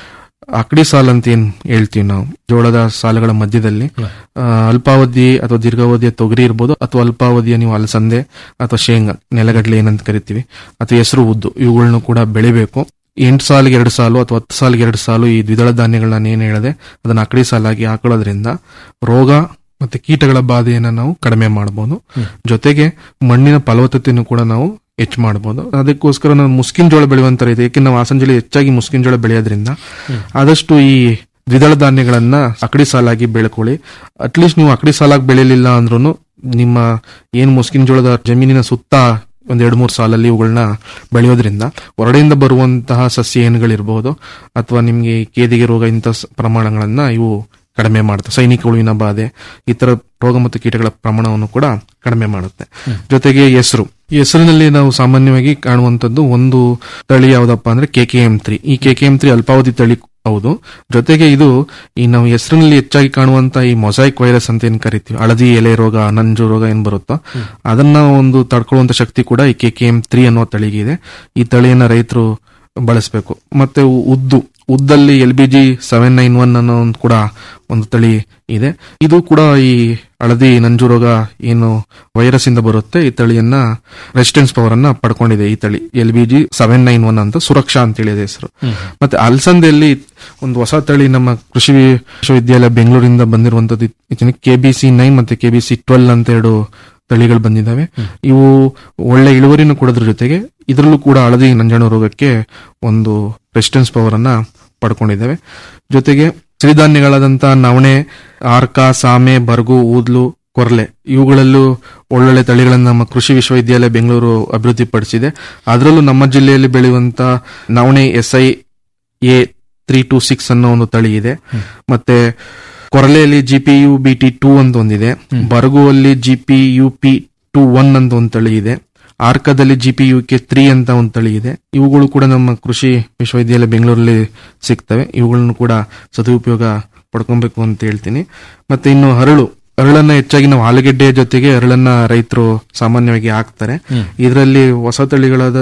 ಅಕಡಿ ಸಾಲ್ ಅಂತ ಏನ್ ಹೇಳ್ತೀವಿ ನಾವು ಜೋಳದ ಸಾಲುಗಳ ಮಧ್ಯದಲ್ಲಿ ಆ, ಅಲ್ಪಾವಧಿ ಅಥವಾ ದೀರ್ಘಾವಧಿಯ ತೊಗರಿ ಇರ್ಬೋದು ಅಥವಾ ಅಲ್ಪಾವಧಿಯ ನೀವು ಅಲಸಂದೆ ಅಥವಾ ಶೇಂಗಾ ನೆಲಗಡಲೆ ಏನಂತ ಕರಿತೀವಿ ಅಥವಾ ಹೆಸರು ಉದ್ದು ಇವುಗಳನ್ನು ಕೂಡ ಬೆಳಿಬೇಕು ಎಂಟು ಸಾಲಿಗೆ ಎರಡು ಸಾಲು ಅಥವಾ ಹತ್ತು ಸಾಲಿಗೆ ಎರಡು ಸಾಲು ಈ ದ್ವಿದಳ ಧಾನ್ಯಗಳನ್ನ ನಾನು ಏನ್ ಹೇಳಿದೆ ಅದನ್ನ ಅಕಡಿ ಸಾಲಾಗಿ ಹಾಕೊಳ್ಳೋದ್ರಿಂದ ರೋಗ ಮತ್ತೆ ಕೀಟಗಳ ಬಾಧೆಯನ್ನ ನಾವು ಕಡಿಮೆ ಮಾಡಬಹುದು ಜೊತೆಗೆ ಮಣ್ಣಿನ ಫಲವತ್ತತೆಯನ್ನು ಕೂಡ ನಾವು ಹೆಚ್ಚು ಮಾಡಬಹುದು ಅದಕ್ಕೋಸ್ಕರ ನಾವು ಮುಸ್ಕಿನ್ ಜೋಳ ಬೆಳೆಯುವಂತ ಇದೆ ಏಕೆ ನಾವು ಹಾಸನ ಜಿಲ್ಲೆ ಹೆಚ್ಚಾಗಿ ಮುಸ್ಕಿನ್ ಜೋಳ ಬೆಳೆಯೋದ್ರಿಂದ ಆದಷ್ಟು ಈ ದ್ವಿದಳ ಧಾನ್ಯಗಳನ್ನ ಅಕಡಿ ಸಾಲಾಗಿ ಬೆಳ್ಕೊಳ್ಳಿ ಅಟ್ಲೀಸ್ಟ್ ನೀವು ಅಕಡಿ ಸಾಲಾಗಿ ಬೆಳೆಯಲಿಲ್ಲ ಅಂದ್ರೂ ನಿಮ್ಮ ಏನ್ ಮುಸ್ಕಿನ್ ಜೋಳದ ಜಮೀನಿನ ಸುತ್ತ ಒಂದ್ ಎರಡ್ ಮೂರು ಸಾಲಲ್ಲಿ ಇವುಗಳನ್ನ ಬೆಳೆಯೋದ್ರಿಂದ ಹೊರಡೆಯಿಂದ ಬರುವಂತಹ ಸಸ್ಯ ಏನುಗಳಿರ್ಬೋದು ಅಥವಾ ನಿಮ್ಗೆ ಈ ಕೇದಿಗೆ ರೋಗ ಇಂಥ ಸ- ಪ್ರಮಾಣಗಳನ್ನ ಇವು ಕಡಿಮೆ ಮಾಡುತ್ತೆ ಸೈನಿಕ ಹುಳುವಿನ ಬಾಧೆ ಈ ತರ ರೋಗ ಮತ್ತು ಕೀಟಗಳ ಪ್ರಮಾಣವನ್ನು ಕೂಡ ಕಡಿಮೆ ಮಾಡುತ್ತೆ ಜೊತೆಗೆ ಹೆಸರು ಈ ಹೆಸರಿನಲ್ಲಿ ನಾವು ಸಾಮಾನ್ಯವಾಗಿ ಕಾಣುವಂತದ್ದು ಒಂದು ತಳಿ ಯಾವ್ದಪ್ಪ ಅಂದ್ರೆ ಕೆ ಕೆ ಎಂ ತ್ರೀ ಈ ಕೆ ಕೆ ಎಂ ತ್ರೀ ಅಲ್ಪಾವಧಿ ತಳಿ ಹೌದು ಜೊತೆಗೆ ಇದು ಈ ನಾವು ಹೆಸರಿನಲ್ಲಿ ಹೆಚ್ಚಾಗಿ ಕಾಣುವಂತ ಈ ಮೊಸೈಕ್ ವೈರಸ್ ಅಂತ ಏನ್ ಕರಿತೀವಿ ಹಳದಿ ಎಲೆ ರೋಗ ನಂಜು ರೋಗ ಏನ್ ಬರುತ್ತೋ ಅದನ್ನ ಒಂದು ತಡ್ಕೊಳ್ಳುವಂತ ಶಕ್ತಿ ಕೂಡ ಈ ಕೆ ಕೆ ಎಂ ತ್ರೀ ಅನ್ನೋ ತಳಿಗೆ ಇದೆ ಈ ತಳಿಯನ್ನ ರೈತರು ಬಳಸಬೇಕು ಮತ್ತೆ ಉ- ಉದ್ದು ಉದ್ದಲ್ಲಿ L B G seven nine one ಅನ್ನೋ ಒಂದು ಕೂಡ ಒಂದು ತಳಿ ಇದೆ ಇದು ಕೂಡ ಈ ಹಳದಿ ನಂಜು ರೋಗ ಏನು ವೈರಸ್ ಇಂದ ಬರುತ್ತೆ ಈ ತಳಿಯನ್ನ ರೆಸಿಸ್ಟೆನ್ಸ್ ಪವರ್ ಅನ್ನ ಪಡ್ಕೊಂಡಿದೆ ಈ ತಳಿ L B G seven nine one ಅಂತ ಸುರಕ್ಷಾ ಅಂತ ಹೇಳಿದೆ ಹೆಸರು ಮತ್ತೆ ಅಲಸಂದೆಯಲ್ಲಿ ಒಂದು ಹೊಸ ತಳಿ ನಮ್ಮ ಕೃಷಿ ವಿಶ್ವವಿದ್ಯಾಲಯ ಬೆಂಗಳೂರಿಂದ ಬಂದಿರುವಂತದ್ದು ಕೆ ಬಿ ಸಿ ನೈನ್ ಮತ್ತೆ ಕೆ ಬಿ ಸಿ ಟ್ವೆಲ್ ಅಂತ ಎರಡು ತಳಿಗಳು ಬಂದಿದ್ದಾವೆ ಇವು ಒಳ್ಳೆ ಇಳುವರಿನ ಕೊಡೋದ್ರ ಜೊತೆಗೆ ಇದರಲ್ಲೂ ಕೂಡ ಹಳದಿ ನಂಜಾಣು ರೋಗಕ್ಕೆ ಒಂದು ರೆಸಿಸ್ಟೆನ್ಸ್ ಪವರ್ ಅನ್ನ ಪಡ್ಕೊಂಡಿದ್ದಾವೆ ಜೊತೆಗೆ ಸಿರಿಧಾನ್ಯಗಳಾದಂತ ನವಣೆ ಆರ್ಕ ಸಾಮೆ ಬರ್ಗು ಊದ್ಲು ಕೊರ್ಲೆ ಇವುಗಳಲ್ಲೂ ಒಳ್ಳೊಳ್ಳೆ ತಳಿಗಳನ್ನು ನಮ್ಮ ಕೃಷಿ ವಿಶ್ವವಿದ್ಯಾಲಯ ಬೆಂಗಳೂರು ಅಭಿವೃದ್ಧಿಪಡಿಸಿದೆ ಅದರಲ್ಲೂ ನಮ್ಮ ಜಿಲ್ಲೆಯಲ್ಲಿ ಬೆಳೆಯುವಂತ ನವಣೆ S I A three two six ಅನ್ನೋ ಒಂದು ತಳಿ ಇದೆ ಮತ್ತೆ ಕೊರಲೆಯಲ್ಲಿ G P U B T two ಅಂತ ಒಂದಿದೆ ಬರಗುವಲ್ಲಿ G P U P two one ಅಂತ ಒಂದು ತಳಿ ಇದೆ ಆರ್ಕದಲ್ಲಿ G P U K three ಅಂತ ಒಂದು ತಳಿ ಇದೆ ಇವುಗಳು ಕೂಡ ನಮ್ಮ ಕೃಷಿ ವಿಶ್ವವಿದ್ಯಾಲಯ ಬೆಂಗಳೂರಲ್ಲಿ ಸಿಗ್ತವೆ ಇವುಗಳನ್ನು ಕೂಡ ಸದುಪಯೋಗ ಪಡ್ಕೊಬೇಕು ಅಂತ ಹೇಳ್ತೀನಿ ಮತ್ತೆ ಇನ್ನು ಹರಳು ಅರಳನ್ನ ಹೆಚ್ಚಾಗಿ ನಾವು ಆಲೂಗೆಡ್ಡೆಯ ಜೊತೆಗೆ ಅರಳನ್ನ ರೈತರು ಸಾಮಾನ್ಯವಾಗಿ ಹಾಕ್ತಾರೆ ಇದರಲ್ಲಿ ಹೊಸ ತಳಿಗಳಾದ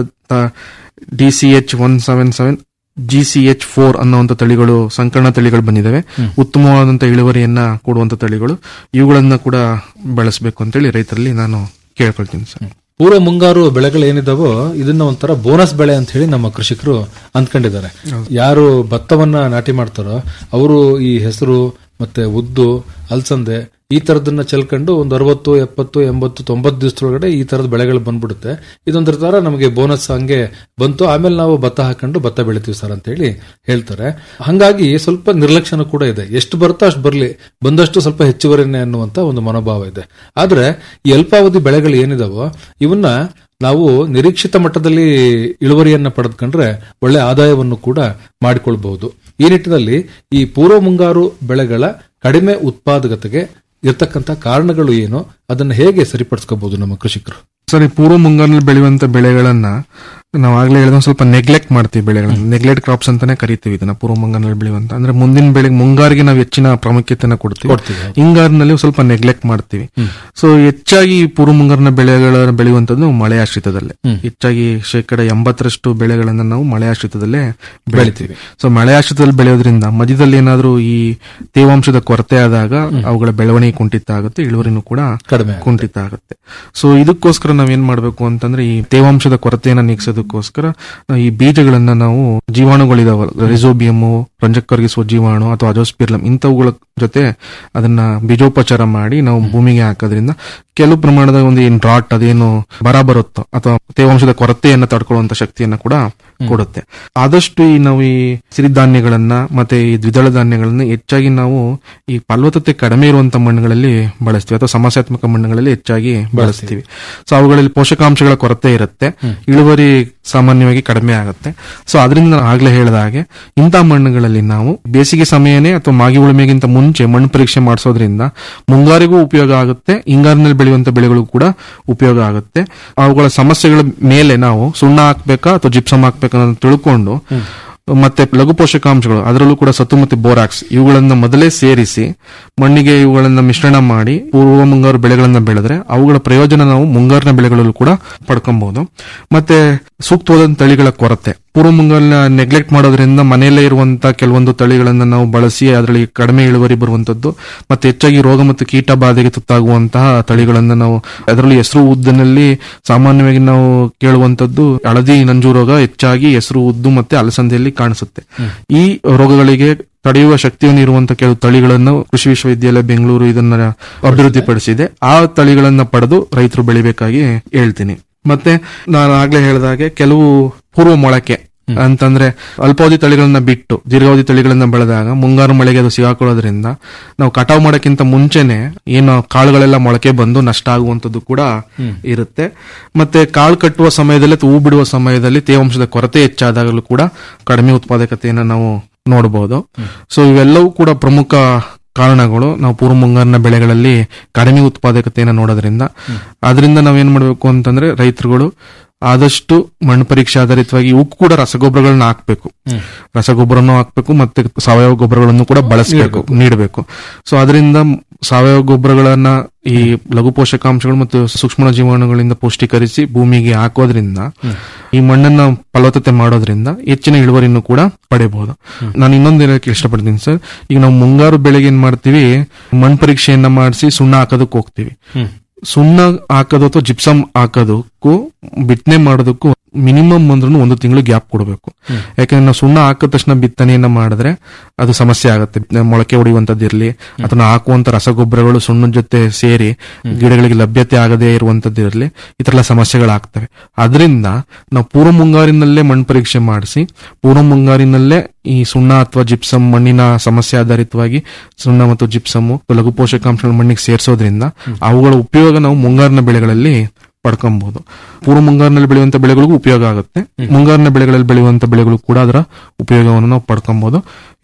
D C H one seven seven G C H four ಅನ್ನುವಂತ ತಳಿಗಳು ಸಂಕರಣ ತಳಿಗಳು ಬಂದಿದ್ದಾವೆ ಉತ್ತಮವಾದಂತ ಇಳುವರಿಯನ್ನ ಕೊಡುವಂತ ತಳಿಗಳು ಇವುಗಳನ್ನ ಕೂಡ ಬಳಸಬೇಕು ಅಂತೇಳಿ ರೈತರಲ್ಲಿ ನಾನು ಕೇಳ್ಕೊಳ್ತೀನಿ ಸರ್ ಪೂರ್ವ ಮುಂಗಾರು ಬೆಳೆಗಳು ಏನಿದಾವೋ ಇದನ್ನ ಒಂಥರ ಬೋನಸ್ ಬೆಳೆ ಅಂತ ಹೇಳಿ ನಮ್ಮ ಕೃಷಿಕರು ಅಂದ್ಕೊಂಡಿದ್ದಾರೆ ಯಾರು ಭತ್ತವನ್ನ ನಾಟಿ ಮಾಡ್ತಾರೋ ಅವರು ಈ ಹೆಸರು ಮತ್ತೆ ಉದ್ದು ಅಲಸಂದೆ ಈ ತರದನ್ನ ಚೆಲ್ಕೊಂಡು ಒಂದು ಅರವತ್ತು ಎಪ್ಪತ್ತು ಎಂಬತ್ತು ತೊಂಬತ್ತು ದಿವಸದೊಳಗಡೆ ಈ ತರದ ಬೆಳೆಗಳು ಬಂದ್ಬಿಡುತ್ತೆ ಇದೊಂದ್ರ ತರ ನಮಗೆ ಬೋನಸ್ ಹಂಗೆ ಬಂತು ಆಮೇಲೆ ನಾವು ಭತ್ತ ಹಾಕೊಂಡು ಭತ್ತ ಬೆಳಿತೀವಿ ಸರ್ ಅಂತ ಹೇಳಿ ಹೇಳ್ತಾರೆ ಹಂಗಾಗಿ ಸ್ವಲ್ಪ ನಿರ್ಲಕ್ಷ್ಯನೂ ಕೂಡ ಇದೆ ಎಷ್ಟು ಬರುತ್ತೋ ಅಷ್ಟು ಬರ್ಲಿ ಬಂದಷ್ಟು ಸ್ವಲ್ಪ ಹೆಚ್ಚುವರಿನೇ ಅನ್ನುವಂತ ಒಂದು ಮನೋಭಾವ ಇದೆ ಆದ್ರೆ ಈ ಅಲ್ಪಾವಧಿ ಬೆಳೆಗಳು ಏನಿದಾವೋ ಇವನ್ನ ನಾವು ನಿರೀಕ್ಷಿತ ಮಟ್ಟದಲ್ಲಿ ಇಳುವರಿಯನ್ನ ಪಡೆದುಕೊಂಡ್ರೆ ಒಳ್ಳೆ ಆದಾಯವನ್ನು ಕೂಡ ಮಾಡಿಕೊಳ್ಬಹುದು ಈ ನಿಟ್ಟಿನಲ್ಲಿ ಈ ಪೂರ್ವ ಮುಂಗಾರು ಬೆಳೆಗಳ ಕಡಿಮೆ ಉತ್ಪಾದಕತೆಗೆ ಇರ್ತಕ್ಕಂಥ ಕಾರಣಗಳು ಏನು ಅದನ್ನ ಹೇಗೆ ಸರಿಪಡಿಸ್ಕೋಬಹುದು ನಮ್ಮ ಕೃಷಿಕರು ಸರಿ ಪೂರ್ವ ಮುಂಗಾರಿನಲ್ಲಿ ಬೆಳೆಯುವಂತ ಬೆಳೆಗಳನ್ನ ನಾವು ಆಗ್ಲೇ ಹೇಳಿದ ಸ್ವಲ್ಪ ನೆಗ್ಲೆಕ್ಟ್ ಮಾಡ್ತೀವಿ ಬೆಳೆಗಳನ್ನ ನೆಗ್ಲೆಕ್ಟ್ ಕ್ರಾಪ್ಸ್ ಅಂತಾನೆ ಕರಿತೀವಿ ಇದನ್ನ ಪೂರ್ವ ಮುಂಗಾರಿನಲ್ಲಿ ಬೆಳೆಯುವಂತ ಅಂದ್ರೆ ಮುಂದಿನ ಬೆಳೆಗೆ ಮುಂಗಾರಿಗೆ ನಾವು ಹೆಚ್ಚಿನ ಪ್ರಾಮುಖ್ಯತೆನ ಕೊಡ್ತೀವಿ ಕೊಡ್ತೀವಿ. ಹಿಂಗಾರಿನಲ್ಲಿ ಸ್ವಲ್ಪ ನೆಗ್ಲೆಕ್ಟ್ ಮಾಡ್ತೀವಿ ಸೊ ಹೆಚ್ಚಾಗಿ ಪೂರ್ವ ಮುಂಗಾರಿನ ಬೆಳೆಗಳ ಬೆಳೆಯುವಂತದ್ದು ಮಳೆ ಆಶ್ರಿತದಲ್ಲೇ ಹೆಚ್ಚಾಗಿ ಶೇಕಡ ಎಂಬತ್ತರಷ್ಟು ಬೆಳೆಗಳನ್ನ ನಾವು ಮಳೆ ಆಶ್ರಿತದಲ್ಲೇ ಬೆಳಿತೀವಿ ಸೊ ಮಳೆ ಆಶ್ರಿತದಲ್ಲಿ ಬೆಳೆಯೋದ್ರಿಂದ ಮಧ್ಯದಲ್ಲಿ ಏನಾದ್ರೂ ಈ ತೇವಾಂಶದ ಕೊರತೆ ಆದಾಗ ಅವುಗಳ ಬೆಳವಣಿಗೆ ಕುಂಠಿತ ಆಗುತ್ತೆ ಇಳುವರಿನೂ ಕೂಡ ಕಡಿಮೆ ಆಗುತ್ತೆ. ಕುಂಠಿತ ಆಗುತ್ತೆ ಸೊ ಇದಕ್ಕೋಸ್ಕರ ನಾವೇನ್ ಮಾಡ್ಬೇಕು ಅಂತಂದ್ರೆ ಈ ತೇವಾಂಶದ ಕೊರತೆಯನ್ನ ನೀಗಿಸೋದಕ್ಕೋಸ್ಕರ ನಾವು ಈ ಬೀಜಗಳನ್ನ ನಾವು ಜೀವಾಣುಗಳಿದಾವ ರಿಸೋಬಿಯಮು ರಂಜಕ ಕರಗಿಸುವ ಜೀವಾಣು ಅಥವಾ ಅಜೋಸ್ಪಿರ್ಲಮ್ ಇಂಥವುಗಳ ಜೊತೆ ಅದನ್ನ ಬೀಜೋಪಚಾರ ಮಾಡಿ ನಾವು ಭೂಮಿಗೆ ಹಾಕೋದ್ರಿಂದ ಕೆಲವು ಪ್ರಮಾಣದ ಒಂದು ಏನ್ ಡ್ರಾಟ್ ಅದೇನು ಬರ ಬರುತ್ತೋ ಅಥವಾ ತೇವಾಂಶದ ಕೊರತೆಯನ್ನ ತಡ್ಕೊಳ್ಳುವಂತ ಶಕ್ತಿಯನ್ನ ಕೂಡ ಕೊಡುತ್ತೆ ಆದಷ್ಟು ಈ ನಾವು ಈ ಸಿರಿಧಾನ್ಯಗಳನ್ನ ಮತ್ತೆ ಈ ದ್ವಿದಳ ಧಾನ್ಯಗಳನ್ನ ಹೆಚ್ಚಾಗಿ ನಾವು ಈ ಫಲವತ್ತತೆ ಕಡಿಮೆ ಇರುವಂತ ಮಣ್ಣುಗಳಲ್ಲಿ ಬಳಸ್ತೀವಿ ಅಥವಾ ಸಮಸ್ಯಾತ್ಮಕ ಮಣ್ಣುಗಳಲ್ಲಿ ಹೆಚ್ಚಾಗಿ ಬಳಸ್ತೀವಿ ಸೊ ಅವುಗಳಲ್ಲಿ ಪೋಷಕಾಂಶಗಳ ಕೊರತೆ ಇರುತ್ತೆ ಇಳುವರಿ ಸಾಮಾನ್ಯವಾಗಿ ಕಡಿಮೆ ಆಗುತ್ತೆ ಸೊ ಅದರಿಂದ ನಾನು ಆಗ್ಲೇ ಹೇಳಿದ ಹಾಗೆ ಇಂಥ ಮಣ್ಣುಗಳಲ್ಲಿ ನಾವು ಬೇಸಿಗೆ ಸಮಯನೇ ಅಥವಾ ಮಾಗಿ ಉಳುಮೆಗಿಂತ ಮುಂಚೆ ಮಣ್ಣು ಪರೀಕ್ಷೆ ಮಾಡಿಸೋದ್ರಿಂದ ಮುಂಗಾರಿಗೂ ಉಪಯೋಗ ಆಗುತ್ತೆ ಹಿಂಗಾರಿನಲ್ಲಿ ಬೆಳೆಯುವಂತ ಬೆಳೆಗಳು ಕೂಡ ಉಪಯೋಗ ಆಗುತ್ತೆ ಅವುಗಳ ಸಮಸ್ಯೆಗಳ ಮೇಲೆ ನಾವು ಸುಣ್ಣ ಹಾಕ್ಬೇಕಾ ಅಥವಾ ಜಿಪ್ಸಮ್ ಹಾಕ್ಬೇಕಾ ಅಂತ ತಿಳ್ಕೊಂಡು ಮತ್ತೆ ಲಘು ಪೋಷಕಾಂಶಗಳು ಅದರಲ್ಲೂ ಕೂಡ ಸತ್ತು ಮತ್ತೆ ಬೋರಾಕ್ಸ್ ಇವುಗಳನ್ನ ಮೊದಲೇ ಸೇರಿಸಿ ಮಣ್ಣಿಗೆ ಇವುಗಳನ್ನ ಮಿಶ್ರಣ ಮಾಡಿ ಪೂರ್ವ ಮುಂಗಾರು ಬೆಳೆಗಳನ್ನ ಬೆಳೆದ್ರೆ ಅವುಗಳ ಪ್ರಯೋಜನ ನಾವು ಮುಂಗಾರಿನ ಬೆಳೆಗಳಲ್ಲೂ ಕೂಡ ಪಡ್ಕೊಬಹುದು ಮತ್ತೆ ಸೂಕ್ತವಾದ ತಳಿಗಳ ಕೊರತೆ ಪೂರ್ವ ಮುಂಗಾರಿನ ನೆಗ್ಲೆಕ್ಟ್ ಮಾಡೋದ್ರಿಂದ ಮನೆಯಲ್ಲೇ ಇರುವಂತ ಕೆಲವೊಂದು ತಳಿಗಳನ್ನ ನಾವು ಬಳಸಿ ಅದರಲ್ಲಿ ಕಡಿಮೆ ಇಳುವರಿ ಬರುವಂತದ್ದು ಮತ್ತೆ ಹೆಚ್ಚಾಗಿ ರೋಗ ಮತ್ತು ಕೀಟ ಬಾಧೆಗೆ ತುತ್ತಾಗುವಂತಹ ತಳಿಗಳನ್ನ ನಾವು ಅದರಲ್ಲಿ ಹೆಸರು ಉದ್ದಿನಲ್ಲಿ ಸಾಮಾನ್ಯವಾಗಿ ನಾವು ಕೇಳುವಂತದ್ದು ಹಳದಿ ನಂಜು ರೋಗ ಹೆಚ್ಚಾಗಿ ಹೆಸರು ಉದ್ದು ಮತ್ತೆ ಅಲಸಂದೆಯಲ್ಲಿ ಕಾಣಿಸುತ್ತೆ ಈ ರೋಗಗಳಿಗೆ ತಡೆಯುವ ಶಕ್ತಿಯನ್ನು ಇರುವಂತ ಕೆಲವು ತಳಿಗಳನ್ನು ಕೃಷಿ ವಿಶ್ವವಿದ್ಯಾಲಯ ಬೆಂಗಳೂರು ಇದನ್ನ ಅಭಿವೃದ್ಧಿಪಡಿಸಿದೆ ಆ ತಳಿಗಳನ್ನ ಪಡೆದು ರೈತರು ಬೆಳಿಬೇಕಾಗಿ ಹೇಳ್ತೀನಿ ಮತ್ತೆ ನಾನು ಆಗ್ಲೇ ಹೇಳಿದಾಗೆ ಕೆಲವು ಪೂರ್ವ ಮೊಳಕೆ ಅಂತಂದ್ರೆ ಅಲ್ಪಾವಧಿ ತಳಿಗಳನ್ನ ಬಿಟ್ಟು ದೀರ್ಘಾವಧಿ ತಳಿಗಳನ್ನ ಬೆಳೆದಾಗ ಮುಂಗಾರು ಮಳೆಗೆ ಅದು ಸಿಗಾಕೊಳ್ಳೋದ್ರಿಂದ ನಾವು ಕಟಾವು ಮಾಡೋಕ್ಕಿಂತ ಮುಂಚೆನೆ ಏನು ಕಾಳುಗಳೆಲ್ಲ ಮೊಳಕೆ ಬಂದು ನಷ್ಟ ಆಗುವಂತದ್ದು ಕೂಡ ಇರುತ್ತೆ ಮತ್ತೆ ಕಾಳು ಕಟ್ಟುವ ಸಮಯದಲ್ಲಿ ಅಥವಾ ಹೂ ಬಿಡುವ ಸಮಯದಲ್ಲಿ ತೇವಾಂಶದ ಕೊರತೆ ಹೆಚ್ಚಾದಾಗಲೂ ಕೂಡ ಕಡಿಮೆ ಉತ್ಪಾದಕತೆಯನ್ನ ನಾವು ನೋಡಬಹುದು ಸೊ ಇವೆಲ್ಲವೂ ಕೂಡ ಪ್ರಮುಖ ಕಾರಣಗಳು ನಾವು ಪೂರ್ವ ಮುಂಗಾರಿನ ಬೆಳೆಗಳಲ್ಲಿ ಕಡಿಮೆ ಉತ್ಪಾದಕತೆಯನ್ನು ನೋಡೋದ್ರಿಂದ ಅದರಿಂದ ನಾವೇನ್ ಮಾಡಬೇಕು ಅಂತಂದ್ರೆ ರೈತರುಗಳು ಆದಷ್ಟು ಮಣ್ಣು ಪರೀಕ್ಷೆ ಆಧಾರಿತವಾಗಿ ಇವಕ್ಕೂ ಕೂಡ ರಸಗೊಬ್ಬರಗಳನ್ನ ಹಾಕ್ಬೇಕು ರಸಗೊಬ್ಬರನು ಹಾಕ್ಬೇಕು ಮತ್ತೆ ಸಾವಯವ ಗೊಬ್ಬರಗಳನ್ನು ಕೂಡ ಬಳಸಬೇಕು ನೀಡಬೇಕು ಸೊ ಅದರಿಂದ ಸಾವಯವ ಗೊಬ್ಬರಗಳನ್ನ ಈ ಲಘು ಪೋಷಕಾಂಶಗಳು ಮತ್ತು ಸೂಕ್ಷ್ಮ ಜೀವಾಣುಗಳಿಂದ ಪೌಷ್ಟೀಕರಿಸಿ ಭೂಮಿಗೆ ಹಾಕೋದ್ರಿಂದ ಈ ಮಣ್ಣನ್ನ ಫಲವತ್ತತೆ ಮಾಡೋದ್ರಿಂದ ಹೆಚ್ಚಿನ ಇಳುವರಿಯನ್ನು ಕೂಡ ಪಡೆಯಬಹುದು ನಾನು ಇನ್ನೊಂದು ಹೇಳಕ್ಕೆ ಇಷ್ಟಪಡ್ತೀನಿ ಸರ್ ಈಗ ನಾವು ಮುಂಗಾರು ಬೆಳೆಗೆ ಏನ್ ಮಾಡ್ತೀವಿ ಮಣ್ಣು ಪರೀಕ್ಷೆಯನ್ನ ಮಾಡಿಸಿ ಸುಣ್ಣ ಹಾಕೋದಕ್ಕೆ ಹೋಗ್ತೀವಿ ಸುಣ್ಣ ಹಾಕೋದು ಅಥವಾ ಜಿಪ್ಸಮ್ ಹಾಕೋದಕ್ಕೂ ಬಿತ್ತನೆ ಮಾಡೋದಕ್ಕೂ ಮಿನಿಮಮ್ ಅಂದ್ರೂ ಒಂದು ತಿಂಗಳು ಗ್ಯಾಪ್ ಕೊಡಬೇಕು ಯಾಕಂದ್ರೆ ನಾವು ಸುಣ್ಣ ಹಾಕಿದ ತಕ್ಷಣ ಬಿತ್ತನೆಯನ್ನ ಮಾಡಿದ್ರೆ ಅದು ಸಮಸ್ಯೆ ಆಗುತ್ತೆ ಮೊಳಕೆ ಹೊಡೆಯುವಂತದ್ದಿರ್ಲಿ ಅಥವಾ ನಾವು ಹಾಕುವಂತ ರಸಗೊಬ್ಬರಗಳು ಸುಣ್ಣದ ಜೊತೆ ಸೇರಿ ಗಿಡಗಳಿಗೆ ಲಭ್ಯತೆ ಆಗದೇ ಇರುವಂತದ್ದಿರಲಿ ಈ ತರ ಎಲ್ಲ ಸಮಸ್ಯೆಗಳಾಗ್ತವೆ ಅದರಿಂದ ನಾವು ಪೂರ್ವ ಮುಂಗಾರಿನಲ್ಲೇ ಮಣ್ಣು ಪರೀಕ್ಷೆ ಮಾಡಿಸಿ ಪೂರ್ವ ಮುಂಗಾರಿನಲ್ಲೇ ಈ ಸುಣ್ಣ ಅಥವಾ ಜಿಪ್ಸಮ್ ಮಣ್ಣಿನ ಸಮಸ್ಯೆ ಆಧಾರಿತವಾಗಿ ಸುಣ್ಣ ಮತ್ತು ಜಿಪ್ಸಮ್ ಲಘು ಪೋಷಕಾಂಶಗಳ ಮಣ್ಣಿಗೆ ಸೇರಿಸೋದ್ರಿಂದ ಅವುಗಳ ಉಪಯೋಗ ನಾವು ಮುಂಗಾರಿನ ಬೆಳೆಗಳಲ್ಲಿ ಪಡ್ಕೊಬಹುದು ಪೂರ್ವ ಮುಂಗಾರಿನಲ್ಲಿ ಬೆಳೆಯುವಂತ ಬೆಳೆಗಳಿಗೂ ಉಪಯೋಗ ಆಗುತ್ತೆ ಮುಂಗಾರಿನ ಬೆಳೆಗಳಲ್ಲಿ ಬೆಳೆಯುವಂತ ಬೆಳೆಗಳು ಕೂಡ ಅದರ ಉಪಯೋಗವನ್ನು ನಾವು ಪಡ್ಕೊಬಹುದು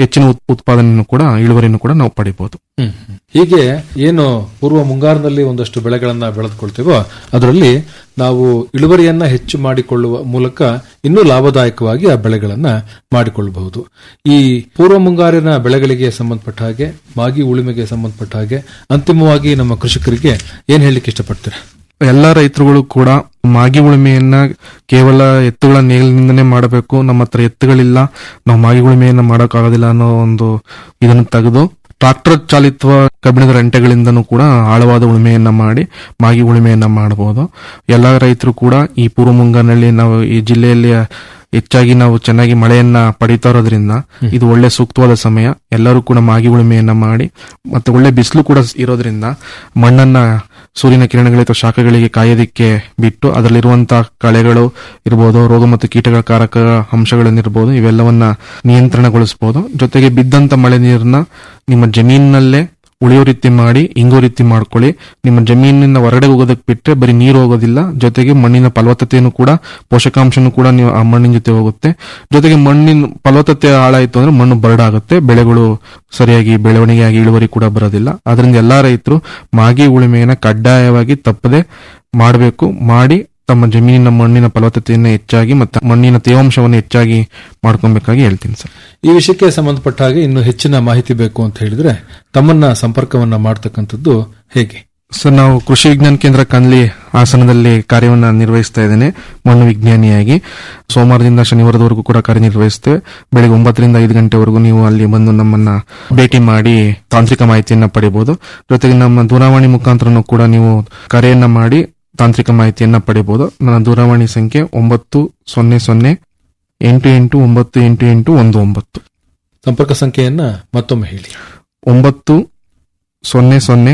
ಹೆಚ್ಚಿನ ಉತ್- ಉತ್ಪಾದನೆಯನ್ನು ಕೂಡ ಇಳುವರಿಯನ್ನು ಕೂಡ ನಾವು ಪಡಿಬಹುದು ಹ್ಮ್. ಹೀಗೆ ಏನು ಪೂರ್ವ ಮುಂಗಾರಿನಲ್ಲಿ ಒಂದಷ್ಟು ಬೆಳೆಗಳನ್ನ ಬೆಳೆದುಕೊಳ್ತೀವೋ ಅದರಲ್ಲಿ ನಾವು ಇಳುವರಿಯನ್ನ ಹೆಚ್ಚು ಮಾಡಿಕೊಳ್ಳುವ ಮೂಲಕ ಇನ್ನೂ ಲಾಭದಾಯಕವಾಗಿ ಆ ಬೆಳೆಗಳನ್ನ ಮಾಡಿಕೊಳ್ಳಬಹುದು ಈ ಪೂರ್ವ ಮುಂಗಾರಿನ ಬೆಳೆಗಳಿಗೆ ಸಂಬಂಧಪಟ್ಟ ಹಾಗೆ ಮಾಗಿ ಉಳುಮೆಗೆ ಸಂಬಂಧಪಟ್ಟ ಹಾಗೆ ಅಂತಿಮವಾಗಿ ನಮ್ಮ ಕೃಷಿಕರಿಗೆ ಏನ್ ಹೇಳಲಿಕ್ಕೆ ಇಷ್ಟಪಡ್ತೀರಾ ಎಲ್ಲ ರೈತರುಗಳು ಕೂಡ ಮಾಗಿ ಉಳುಮೆಯನ್ನ ಕೇವಲ ಎತ್ತುಗಳ ನೇಗಿಲಿನಿಂದನೇ ಮಾಡಬೇಕು ನಮ್ಮ ಹತ್ರ ಎತ್ತುಗಳಿಲ್ಲ ನಾವು ಮಾಗಿ ಉಳುಮೆಯನ್ನ ಮಾಡೋಕ್ಕಾಗೋದಿಲ್ಲ ಅನ್ನೋ ಒಂದು ಇದನ್ನು ತೆಗೆದು ಟ್ರಾಕ್ಟರ್ ಚಾಲಿತ ಕಬ್ಬಿಣದ ರಂಟೆಗಳಿಂದನೂ ಕೂಡ ಆಳವಾದ ಉಳುಮೆಯನ್ನ ಮಾಡಿ ಮಾಗಿ ಉಳುಮೆಯನ್ನ ಮಾಡಬಹುದು ಎಲ್ಲ ರೈತರು ಕೂಡ ಈ ಪೂರ್ವ ಮುಂಗಾರಿನಲ್ಲಿ ನಾವು ಈ ಜಿಲ್ಲೆಯಲ್ಲಿ ಹೆಚ್ಚಾಗಿ ನಾವು ಚೆನ್ನಾಗಿ ಮಳೆಯನ್ನ ಪಡಿತಾ ಇರೋದ್ರಿಂದ ಇದು ಒಳ್ಳೆ ಸೂಕ್ತವಾದ ಸಮಯ ಎಲ್ಲರೂ ಕೂಡ ಮಾಗಿ ಉಳುಮೆಯನ್ನ ಮಾಡಿ ಮತ್ತೆ ಒಳ್ಳೆ ಬಿಸಿಲು ಕೂಡ ಇರೋದ್ರಿಂದ ಮಣ್ಣನ್ನ ಸೂರ್ಯನ ಕಿರಣಗಳಿಗೆ ಅಥವಾ ಶಾಖಗಳಿಗೆ ಕಾಯೋದಿಕ್ಕೆ ಬಿಟ್ಟು ಅದರಲ್ಲಿರುವಂತಹ ಕಳೆಗಳು ಇರ್ಬೋದು ರೋಗ ಮತ್ತು ಕೀಟಗಳ ಕಾರಕ ಅಂಶಗಳನ್ನಿರ್ಬೋದು ಇವೆಲ್ಲವನ್ನ ನಿಯಂತ್ರಣಗೊಳಿಸಬಹುದು ಜೊತೆಗೆ ಬಿದ್ದಂತ ಮಳೆ ನೀರನ್ನ ನಿಮ್ಮ ಜಮೀನಿನಲ್ಲೇ ಉಳಿಯೋ ರೀತಿ ಮಾಡಿ ಇಂಗೋ ರೀತಿ ಮಾಡ್ಕೊಳ್ಳಿ ನಿಮ್ಮ ಜಮೀನಿನ ಹೊರಗಡೆ ಹೋಗೋದಕ್ಕೆ ಬಿಟ್ರೆ ಬರೀ ನೀರು ಹೋಗೋದಿಲ್ಲ ಜೊತೆಗೆ ಮಣ್ಣಿನ ಫಲವತ್ತತೆಯನ್ನು ಕೂಡ ಪೋಷಕಾಂಶನೂ ಕೂಡ ನೀವು ಆ ಮಣ್ಣಿನ ಜೊತೆ ಹೋಗುತ್ತೆ ಜೊತೆಗೆ ಮಣ್ಣಿನ ಫಲವತ್ತತೆ ಹಾಳಾಯಿತು ಅಂದ್ರೆ ಮಣ್ಣು ಬರಡಾಗುತ್ತೆ ಬೆಳೆಗಳು ಸರಿಯಾಗಿ ಬೆಳವಣಿಗೆ ಆಗಿ ಇಳುವರಿ ಕೂಡ ಬರೋದಿಲ್ಲ ಅದರಿಂದ ಎಲ್ಲಾ ರೈತರು ಮಾಗಿ ಉಳುಮೆಯನ್ನ ಕಡ್ಡಾಯವಾಗಿ ತಪ್ಪದೆ ಮಾಡಬೇಕು ಮಾಡಿ ತಮ್ಮ ಜಮೀನಿನ ಮಣ್ಣಿನ ಫಲವತ್ತತೆಯನ್ನು ಹೆಚ್ಚಾಗಿ ಮತ್ತು ಮಣ್ಣಿನ ತೇವಾಂಶವನ್ನು ಹೆಚ್ಚಾಗಿ ಮಾಡ್ಕೊಬೇಕಾಗಿ ಹೇಳ್ತೀನಿ ಸರ್ ಈ ವಿಷಯಕ್ಕೆ ಸಂಬಂಧಪಟ್ಟ ಹಾಗೆ ಇನ್ನು ಹೆಚ್ಚಿನ ಮಾಹಿತಿ ಬೇಕು ಅಂತ ಹೇಳಿದ್ರೆ ತಮ್ಮನ್ನ ಸಂಪರ್ಕವನ್ನ ಮಾಡ್ತಕ್ಕಂಥದ್ದು ಹೇಗೆ ಸರ್ ನಾವು ಕೃಷಿ ವಿಜ್ಞಾನ ಕೇಂದ್ರ ಕನ್ಲಿ ಹಾಸನದಲ್ಲಿ ಕಾರ್ಯವನ್ನ ನಿರ್ವಹಿಸ್ತಾ ಇದ್ದೇನೆ ಮಣ್ಣು ವಿಜ್ಞಾನಿಯಾಗಿ ಸೋಮವಾರದಿಂದ ಶನಿವಾರದವರೆಗೂ ಕೂಡ ಕಾರ್ಯನಿರ್ವಹಿಸ್ತೇವೆ ಬೆಳಿಗ್ಗೆ ಒಂಬತ್ತರಿಂದ ಐದು ಗಂಟೆವರೆಗೂ ನೀವು ಅಲ್ಲಿ ಬಂದು ನಮ್ಮನ್ನ ಭೇಟಿ ಮಾಡಿ ತಾಂತ್ರಿಕ ಮಾಹಿತಿಯನ್ನ ಪಡಿಬಹುದು ಜೊತೆಗೆ ನಮ್ಮ ದೂರವಾಣಿ ಮುಖಾಂತರನೂ ಕೂಡ ನೀವು ಕರೆಯನ್ನ ಮಾಡಿ ತಾಂತ್ರಿಕ ಮಾಹಿತಿಯನ್ನ ಪಡಿಬಹುದು ನನ್ನ ದೂರವಾಣಿ ಸಂಖ್ಯೆ ಒಂಬತ್ತು ಸೊನ್ನೆ ಸೊನ್ನೆ ಎಂಟು ಎಂಟು ಒಂಬತ್ತು ಎಂಟು ಎಂಟು ಒಂದು ಒಂಬತ್ತು ಸಂಪರ್ಕ ಸಂಖ್ಯೆಯನ್ನ ಮತ್ತೊಮ್ಮೆ ಹೇಳಿ ಒಂಬತ್ತು ಸೊನ್ನೆ ಸೊನ್ನೆ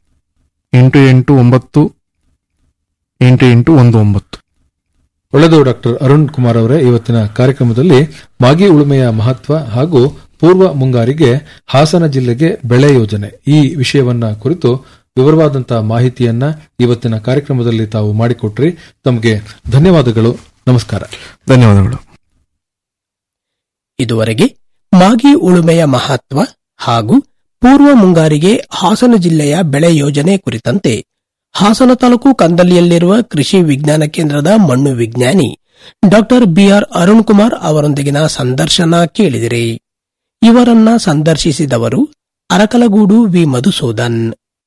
ಎಂಟು ಎಂಟು ಒಂಬತ್ತು ಎಂಟು ಎಂಟು ಒಂದು ಒಂಬತ್ತು ಒಳ್ಳೆದು ಡಾಕ್ಟರ್ ಅರುಣ್ ಕುಮಾರ್ ಅವರೇ ಇವತ್ತಿನ ಕಾರ್ಯಕ್ರಮದಲ್ಲಿ ಮಾಗಿ ಉಳುಮೆಯ ಮಹತ್ವ ಹಾಗೂ ಪೂರ್ವ ಮುಂಗಾರಿಗೆ ಹಾಸನ ಜಿಲ್ಲೆಗೆ ಬೆಳೆ ಯೋಜನೆ ಈ ವಿಷಯವನ್ನ ಕುರಿತು ವಿವರವಾದಂತಹ ಮಾಹಿತಿಯನ್ನ ಇವತ್ತಿನ ಕಾರ್ಯಕ್ರಮದಲ್ಲಿ ತಾವು ಮಾಡಿಕೊಟ್ರಿ ತಮಗೆ ಧನ್ಯವಾದಗಳು ನಮಸ್ಕಾರ ಧನ್ಯವಾದಗಳು ಇದುವರೆಗೆ ಮಾಗಿ ಉಳುಮೆಯ ಮಹತ್ವ ಹಾಗೂ ಪೂರ್ವ ಮುಂಗಾರಿಗೆ ಹಾಸನ ಜಿಲ್ಲೆಯ ಬೆಳೆ ಯೋಜನೆ ಕುರಿತಂತೆ ಹಾಸನ ತಾಲೂಕು ಕಂದಲಿಯಲ್ಲಿರುವ ಕೃಷಿ ವಿಜ್ಞಾನ ಕೇಂದ್ರದ ಮಣ್ಣು ವಿಜ್ಞಾನಿ ಡಾಕ್ಟರ್ ಬಿಆರ್ ಅರುಣ್ ಕುಮಾರ್ ಅವರೊಂದಿಗಿನ ಸಂದರ್ಶನ ಕೇಳಿದಿರಿ ಇವರನ್ನ ಸಂದರ್ಶಿಸಿದವರು ಅರಕಲಗೂಡು ವಿ ಮಧುಸೂದನ್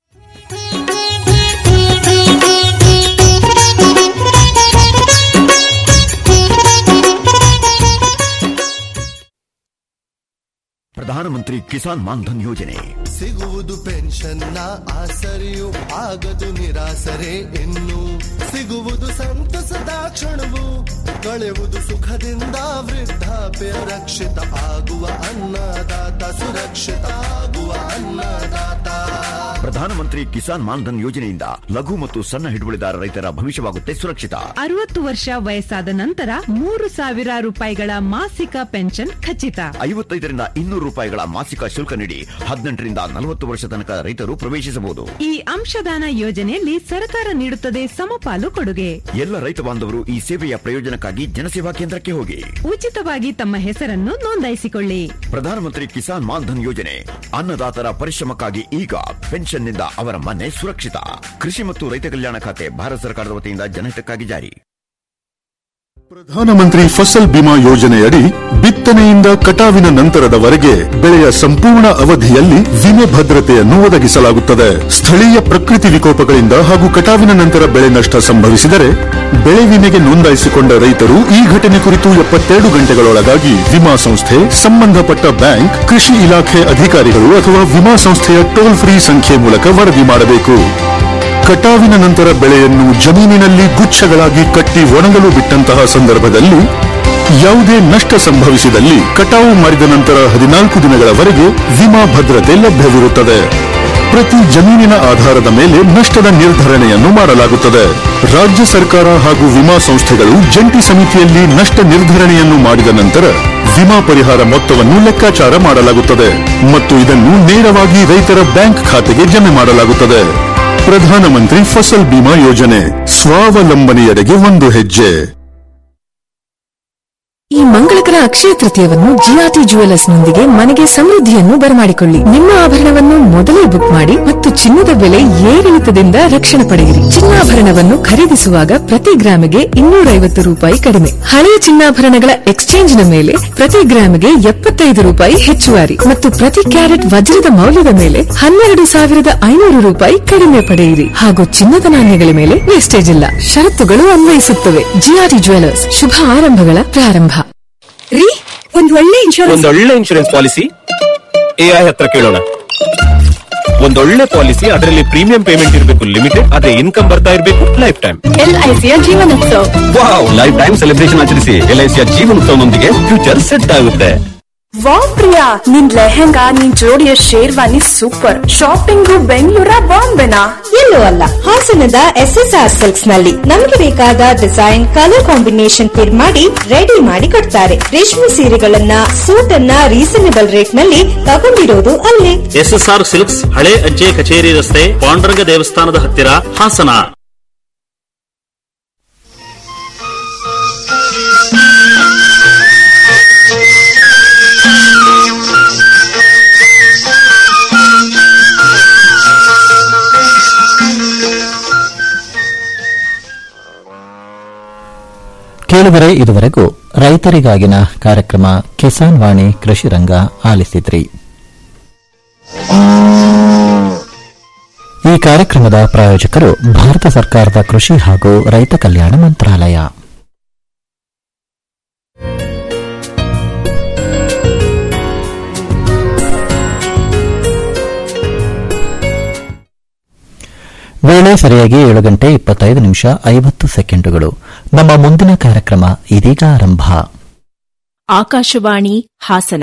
ಪ್ರಧಾನಮಂತ್ರಿ ಕಿಸಾನ್ ಮಾನ್ಧನ್ ಯೋಜನೆ ಸಿಗುವುದು ಪೆನ್ಷನ್ನ ಆಸರೆಯು ಆಗದು ನಿರಾಸರೆ ಇನ್ನು ಸಿಗುವುದು ಸಂತಸದ ಕ್ಷಣವು ಕಳೆಯುವುದು ಸುಖದಿಂದ ವೃದ್ಧಾಪ್ಯ ರಕ್ಷಿತ ಆಗುವ ಅನ್ನದಾತ ಸುರಕ್ಷಿತ ಆಗುವ ಅನ್ನದಾತ ಪ್ರಧಾನಮಂತ್ರಿ ಕಿಸಾನ್ ಮಾನ್ಧನ್ ಯೋಜನೆಯಿಂದ ಲಘು ಮತ್ತು ಸಣ್ಣ ಹಿಡುವಳಿದಾರ ರೈತರ ಭವಿಷ್ಯವಾಗುತ್ತೆ ಸುರಕ್ಷಿತ ಅರವತ್ತು ವರ್ಷ ವಯಸ್ಸಾದ ನಂತರ ಮೂರು ಸಾವಿರ ರೂಪಾಯಿಗಳ ಮಾಸಿಕ ಪೆನ್ಷನ್ ಖಚಿತ ಐವತ್ತೈದರಿಂದ ಇನ್ನೂರು ರೂಪಾಯಿಗಳ ಮಾಸಿಕ ಶುಲ್ಕ ನೀಡಿ ಹದಿನೆಂಟರಿಂದ ನಲವತ್ತು ವರ್ಷ ತನಕ ರೈತರು ಪ್ರವೇಶಿಸಬಹುದು ಈ ಅಂಶದಾನ ಯೋಜನೆಯಲ್ಲಿ ಸರ್ಕಾರ ನೀಡುತ್ತದೆ ಸಮಪಾಲು ಕೊಡುಗೆ ಎಲ್ಲ ರೈತ ಬಾಂಧವರು ಈ ಸೇವೆಯ ಪ್ರಯೋಜನಕ್ಕಾಗಿ ಜನಸೇವಾ ಕೇಂದ್ರಕ್ಕೆ ಹೋಗಿ ಉಚಿತವಾಗಿ ತಮ್ಮ ಹೆಸರನ್ನು ನೋಂದಾಯಿಸಿಕೊಳ್ಳಿ ಪ್ರಧಾನಮಂತ್ರಿ ಕಿಸಾನ್ ಮಾನ್ಧನ್ ಯೋಜನೆ ಅನ್ನದಾತರ ಪರಿಶ್ರಮಕ್ಕಾಗಿ ಈಗ ಪೆನ್ಷನ್ನಿಂದ ಅವರ ಮನೆ ಸುರಕ್ಷಿತ ಕೃಷಿ ಮತ್ತು ರೈತ ಕಲ್ಯಾಣ ಖಾತೆ ಭಾರತ ಸರ್ಕಾರದ ವತಿಯಿಂದ ಜನಹಿತಕ್ಕಾಗಿ ಜಾರಿ ಪ್ರಧಾನಮಂತ್ರಿ ಫಸಲ್ ಬಿಮಾ ಯೋಜನೆಯಡಿ ಬಿತ್ತನೆಯಿಂದ ಕಟಾವಿನ ನಂತರದವರೆಗೆ ಬೆಳೆಯ ಸಂಪೂರ್ಣ ಅವಧಿಯಲ್ಲಿ ವಿಮೆ ಭದ್ರತೆಯನ್ನು ಒದಗಿಸಲಾಗುತ್ತದೆ ಸ್ಥಳೀಯ ಪ್ರಕೃತಿ ವಿಕೋಪಗಳಿಂದ ಹಾಗೂ ಕಟಾವಿನ ನಂತರ ಬೆಳೆ ನಷ್ಟ ಸಂಭವಿಸಿದರೆ ಬೆಳೆ ವಿಮೆಗೆ ನೋಂದಾಯಿಸಿಕೊಂಡ ರೈತರು ಈ ಘಟನೆ ಕುರಿತು ಎಪ್ಪತ್ತೆರಡು ಗಂಟೆಗಳೊಳಗಾಗಿ ವಿಮಾ ಸಂಸ್ಥೆ ಸಂಬಂಧಪಟ್ಟ ಬ್ಯಾಂಕ್ ಕೃಷಿ ಇಲಾಖೆ ಅಧಿಕಾರಿಗಳು ಅಥವಾ ವಿಮಾ ಸಂಸ್ಥೆಯ ಟೋಲ್ ಫ್ರೀ ಸಂಖ್ಯೆ ಮೂಲಕ ವರದಿ ಮಾಡಬೇಕು ಕಟಾವಿನ ನಂತರ ಬೆಳೆಯನ್ನು ಜಮೀನಿನಲ್ಲಿ ಗುಚ್ಛಗಳಾಗಿ ಕಟ್ಟಿ ಒಣಗಲು ಬಿಟ್ಟಂತಹ ಸಂದರ್ಭದಲ್ಲಿ ಯಾವುದೇ ನಷ್ಟ ಸಂಭವಿಸಿದಲ್ಲಿ ಕಟಾವು ಮಾಡಿದ ನಂತರ ಹದಿನಾಲ್ಕು ದಿನಗಳವರೆಗೆ ವಿಮಾ ಭದ್ರತೆ ಲಭ್ಯವಿರುತ್ತದೆ ಪ್ರತಿ ಜಮೀನಿನ ಆಧಾರದ ಮೇಲೆ ನಷ್ಟದ ನಿರ್ಧರಣೆಯನ್ನು ಮಾಡಲಾಗುತ್ತದೆ ರಾಜ್ಯ ಸರ್ಕಾರ ಹಾಗೂ ವಿಮಾ ಸಂಸ್ಥೆಗಳು ಜಂಟಿ ಸಮಿತಿಯಲ್ಲಿ ನಷ್ಟ ನಿರ್ಧರಣೆಯನ್ನು ಮಾಡಿದ ನಂತರ ವಿಮಾ ಪರಿಹಾರ ಮೊತ್ತವನ್ನು ಲೆಕ್ಕಾಚಾರ ಮಾಡಲಾಗುತ್ತದೆ ಮತ್ತು ಇದನ್ನು ನೇರವಾಗಿ ರೈತರ ಬ್ಯಾಂಕ್ ಖಾತೆಗೆ ಜಮೆ ಮಾಡಲಾಗುತ್ತದೆ ಪ್ರಧಾನಮಂತ್ರಿ ಫಸಲ್ ಬಿಮಾ ಯೋಜನೆ ಸ್ವಾವಲಂಬನೆಯೆಡೆಗೆ ಒಂದು ಹೆಜ್ಜೆ ಈ ಮಂಗಳಕರ ಅಕ್ಷಯ ತೃತೀಯವನ್ನು ಜಿಆರ್ಟಿ ಜುವೆಲ್ಲರ್ಸ್ ನೊಂದಿಗೆ ಮನೆಗೆ ಸಮೃದ್ಧಿಯನ್ನು ಬರಮಾಡಿಕೊಳ್ಳಿ ನಿಮ್ಮ ಆಭರಣವನ್ನು ಮೊದಲೇ ಬುಕ್ ಮಾಡಿ ಮತ್ತು ಚಿನ್ನದ ಬೆಲೆ ಏರಿಳಿತದಿಂದ ರಕ್ಷಣೆ ಪಡೆಯಿರಿ ಚಿನ್ನಾಭರಣವನ್ನು ಖರೀದಿಸುವಾಗ ಪ್ರತಿ ಗ್ರಾಮಿಗೆ ಇನ್ನೂರೈವತ್ತು ರೂಪಾಯಿ ಕಡಿಮೆ ಹಳೆಯ ಚಿನ್ನಾಭರಣಗಳ ಎಕ್ಸ್ಚೇಂಜ್ನ ಮೇಲೆ ಪ್ರತಿ ಗ್ರಾಮಿಗೆ ಎಪ್ಪತ್ತೈದು ರೂಪಾಯಿ ಹೆಚ್ಚುವರಿ ಮತ್ತು ಪ್ರತಿ ಕ್ಯಾರೆಟ್ ವಜ್ರದ ಮೌಲ್ಯದ ಮೇಲೆ ಹನ್ನೆರಡು ಸಾವಿರದ ಐನೂರು ರೂಪಾಯಿ ಕಡಿಮೆ ಪಡೆಯಿರಿ ಹಾಗೂ ಚಿನ್ನದ ನಾಣ್ಯಗಳ ಮೇಲೆ ವೇಸ್ಟೇಜ್ ಇಲ್ಲ ಷರತ್ತುಗಳು ಅನ್ವಯಿಸುತ್ತವೆ ಜಿಆರ್ಟಿ ಜುವೆಲ್ಲರ್ಸ್ ಶುಭ ಆರಂಭಗಳ ಪ್ರಾರಂಭ ರೀ ಒಂದ್ ಒಳ್ಳೆ ಇನ್ಶೂರೆನ್ಸ್ ಒಂದೊಳ್ಳೆ ಇನ್ಶೂರೆನ್ಸ್ ಪಾಲಿಸಿ ಎಐ ಹತ್ರ ಕೇಳೋಣ ಒಂದೊಳ್ಳೆ ಪಾಲಿಸಿ ಅದರಲ್ಲಿ ಪ್ರೀಮಿಯಂ ಪೇಮೆಂಟ್ ಇರಬೇಕು ಲಿಮಿಟೆಡ್ ಅದೇ ಇನ್ಕಮ್ ಬರ್ತಾ ಇರಬೇಕು ಲೈಫ್ ಟೈಮ್ ಎಲ್ಐಸಿಯ Jeevan Utsav wow life time celebration ಆಚರಿಸಿ ಎಲ್ಐಸಿಯ ಜೀವನೋತ್ಸವನೊಂದಿಗೆ ಫ್ಯೂಚರ್ ಸೆಟ್ ಆಗುತ್ತೆ ವಾವ್ ಪ್ರಿಯಾ ನಿನ್ ಲೆಹೆಂಗಾ ನಿನ್ ಜೋಡಿಯ ಶೇರ್ವಾನಿ ಸೂಪರ್ ಶಾಪಿಂಗು ಬೆಂಗಳೂರ ಬಾಂಬೆನಾ ಎಲ್ಲೂ ಅಲ್ಲ ಹಾಸನದ ಎಸ್ ಎಸ್ ಆರ್ ಸಿಲ್ಕ್ಸ್ ನಲ್ಲಿ ನಮಗೆ ಬೇಕಾದ ಡಿಸೈನ್ ಕಲರ್ ಕಾಂಬಿನೇಷನ್ ಪಿರ್ ಮಾಡಿ ರೆಡಿ ಮಾಡಿ ಕೊಡ್ತಾರೆ ರೇಷ್ಮೆ ಸೀರೆಗಳನ್ನ ಸೂಟ್ ಅನ್ನ ರೀಸನೇಬಲ್ ರೇಟ್ ನಲ್ಲಿ ತಗೊಂಡಿರೋದು ಅಲ್ಲೇ ಎಸ್ಎಸ್ಆರ್ ಸಿಲ್ಕ್ಸ್ ಹಳೆ ಅಜ್ಜೆ ಕಚೇರಿ ರಸ್ತೆ ಪಾಂಡುರಂಗ ದೇವಸ್ಥಾನದ ಹತ್ತಿರ ಹಾಸನ ಕೇಳಿದರೆ ಇದುವರೆಗೂ ರೈತರಿಗಾಗಿನ ಕಾರ್ಯಕ್ರಮ ಕಿಸಾನ್ ವಾಣಿ ಕೃಷಿ ರಂಗ ಆಲಿಸಿದ್ರಿ ಈ ಕಾರ್ಯಕ್ರಮದ ಪ್ರಾಯೋಜಕರು ಭಾರತ ಸರ್ಕಾರದ ಕೃಷಿ ಹಾಗೂ ರೈತ ಕಲ್ಯಾಣ ಮಂತ್ರಾಲಯ ವೇಳೆ ಸರಿಯಾಗಿ ಏಳು ಗಂಟೆ ಇಪ್ಪತ್ತೈದು ನಿಮಿಷ ಐವತ್ತು ಸೆಕೆಂಡುಗಳು ನಮ್ಮ ಮುಂದಿನ ಕಾರ್ಯಕ್ರಮ ಇದೀಗ ಆರಂಭ ಆಕಾಶವಾಣಿ ಹಾಸನ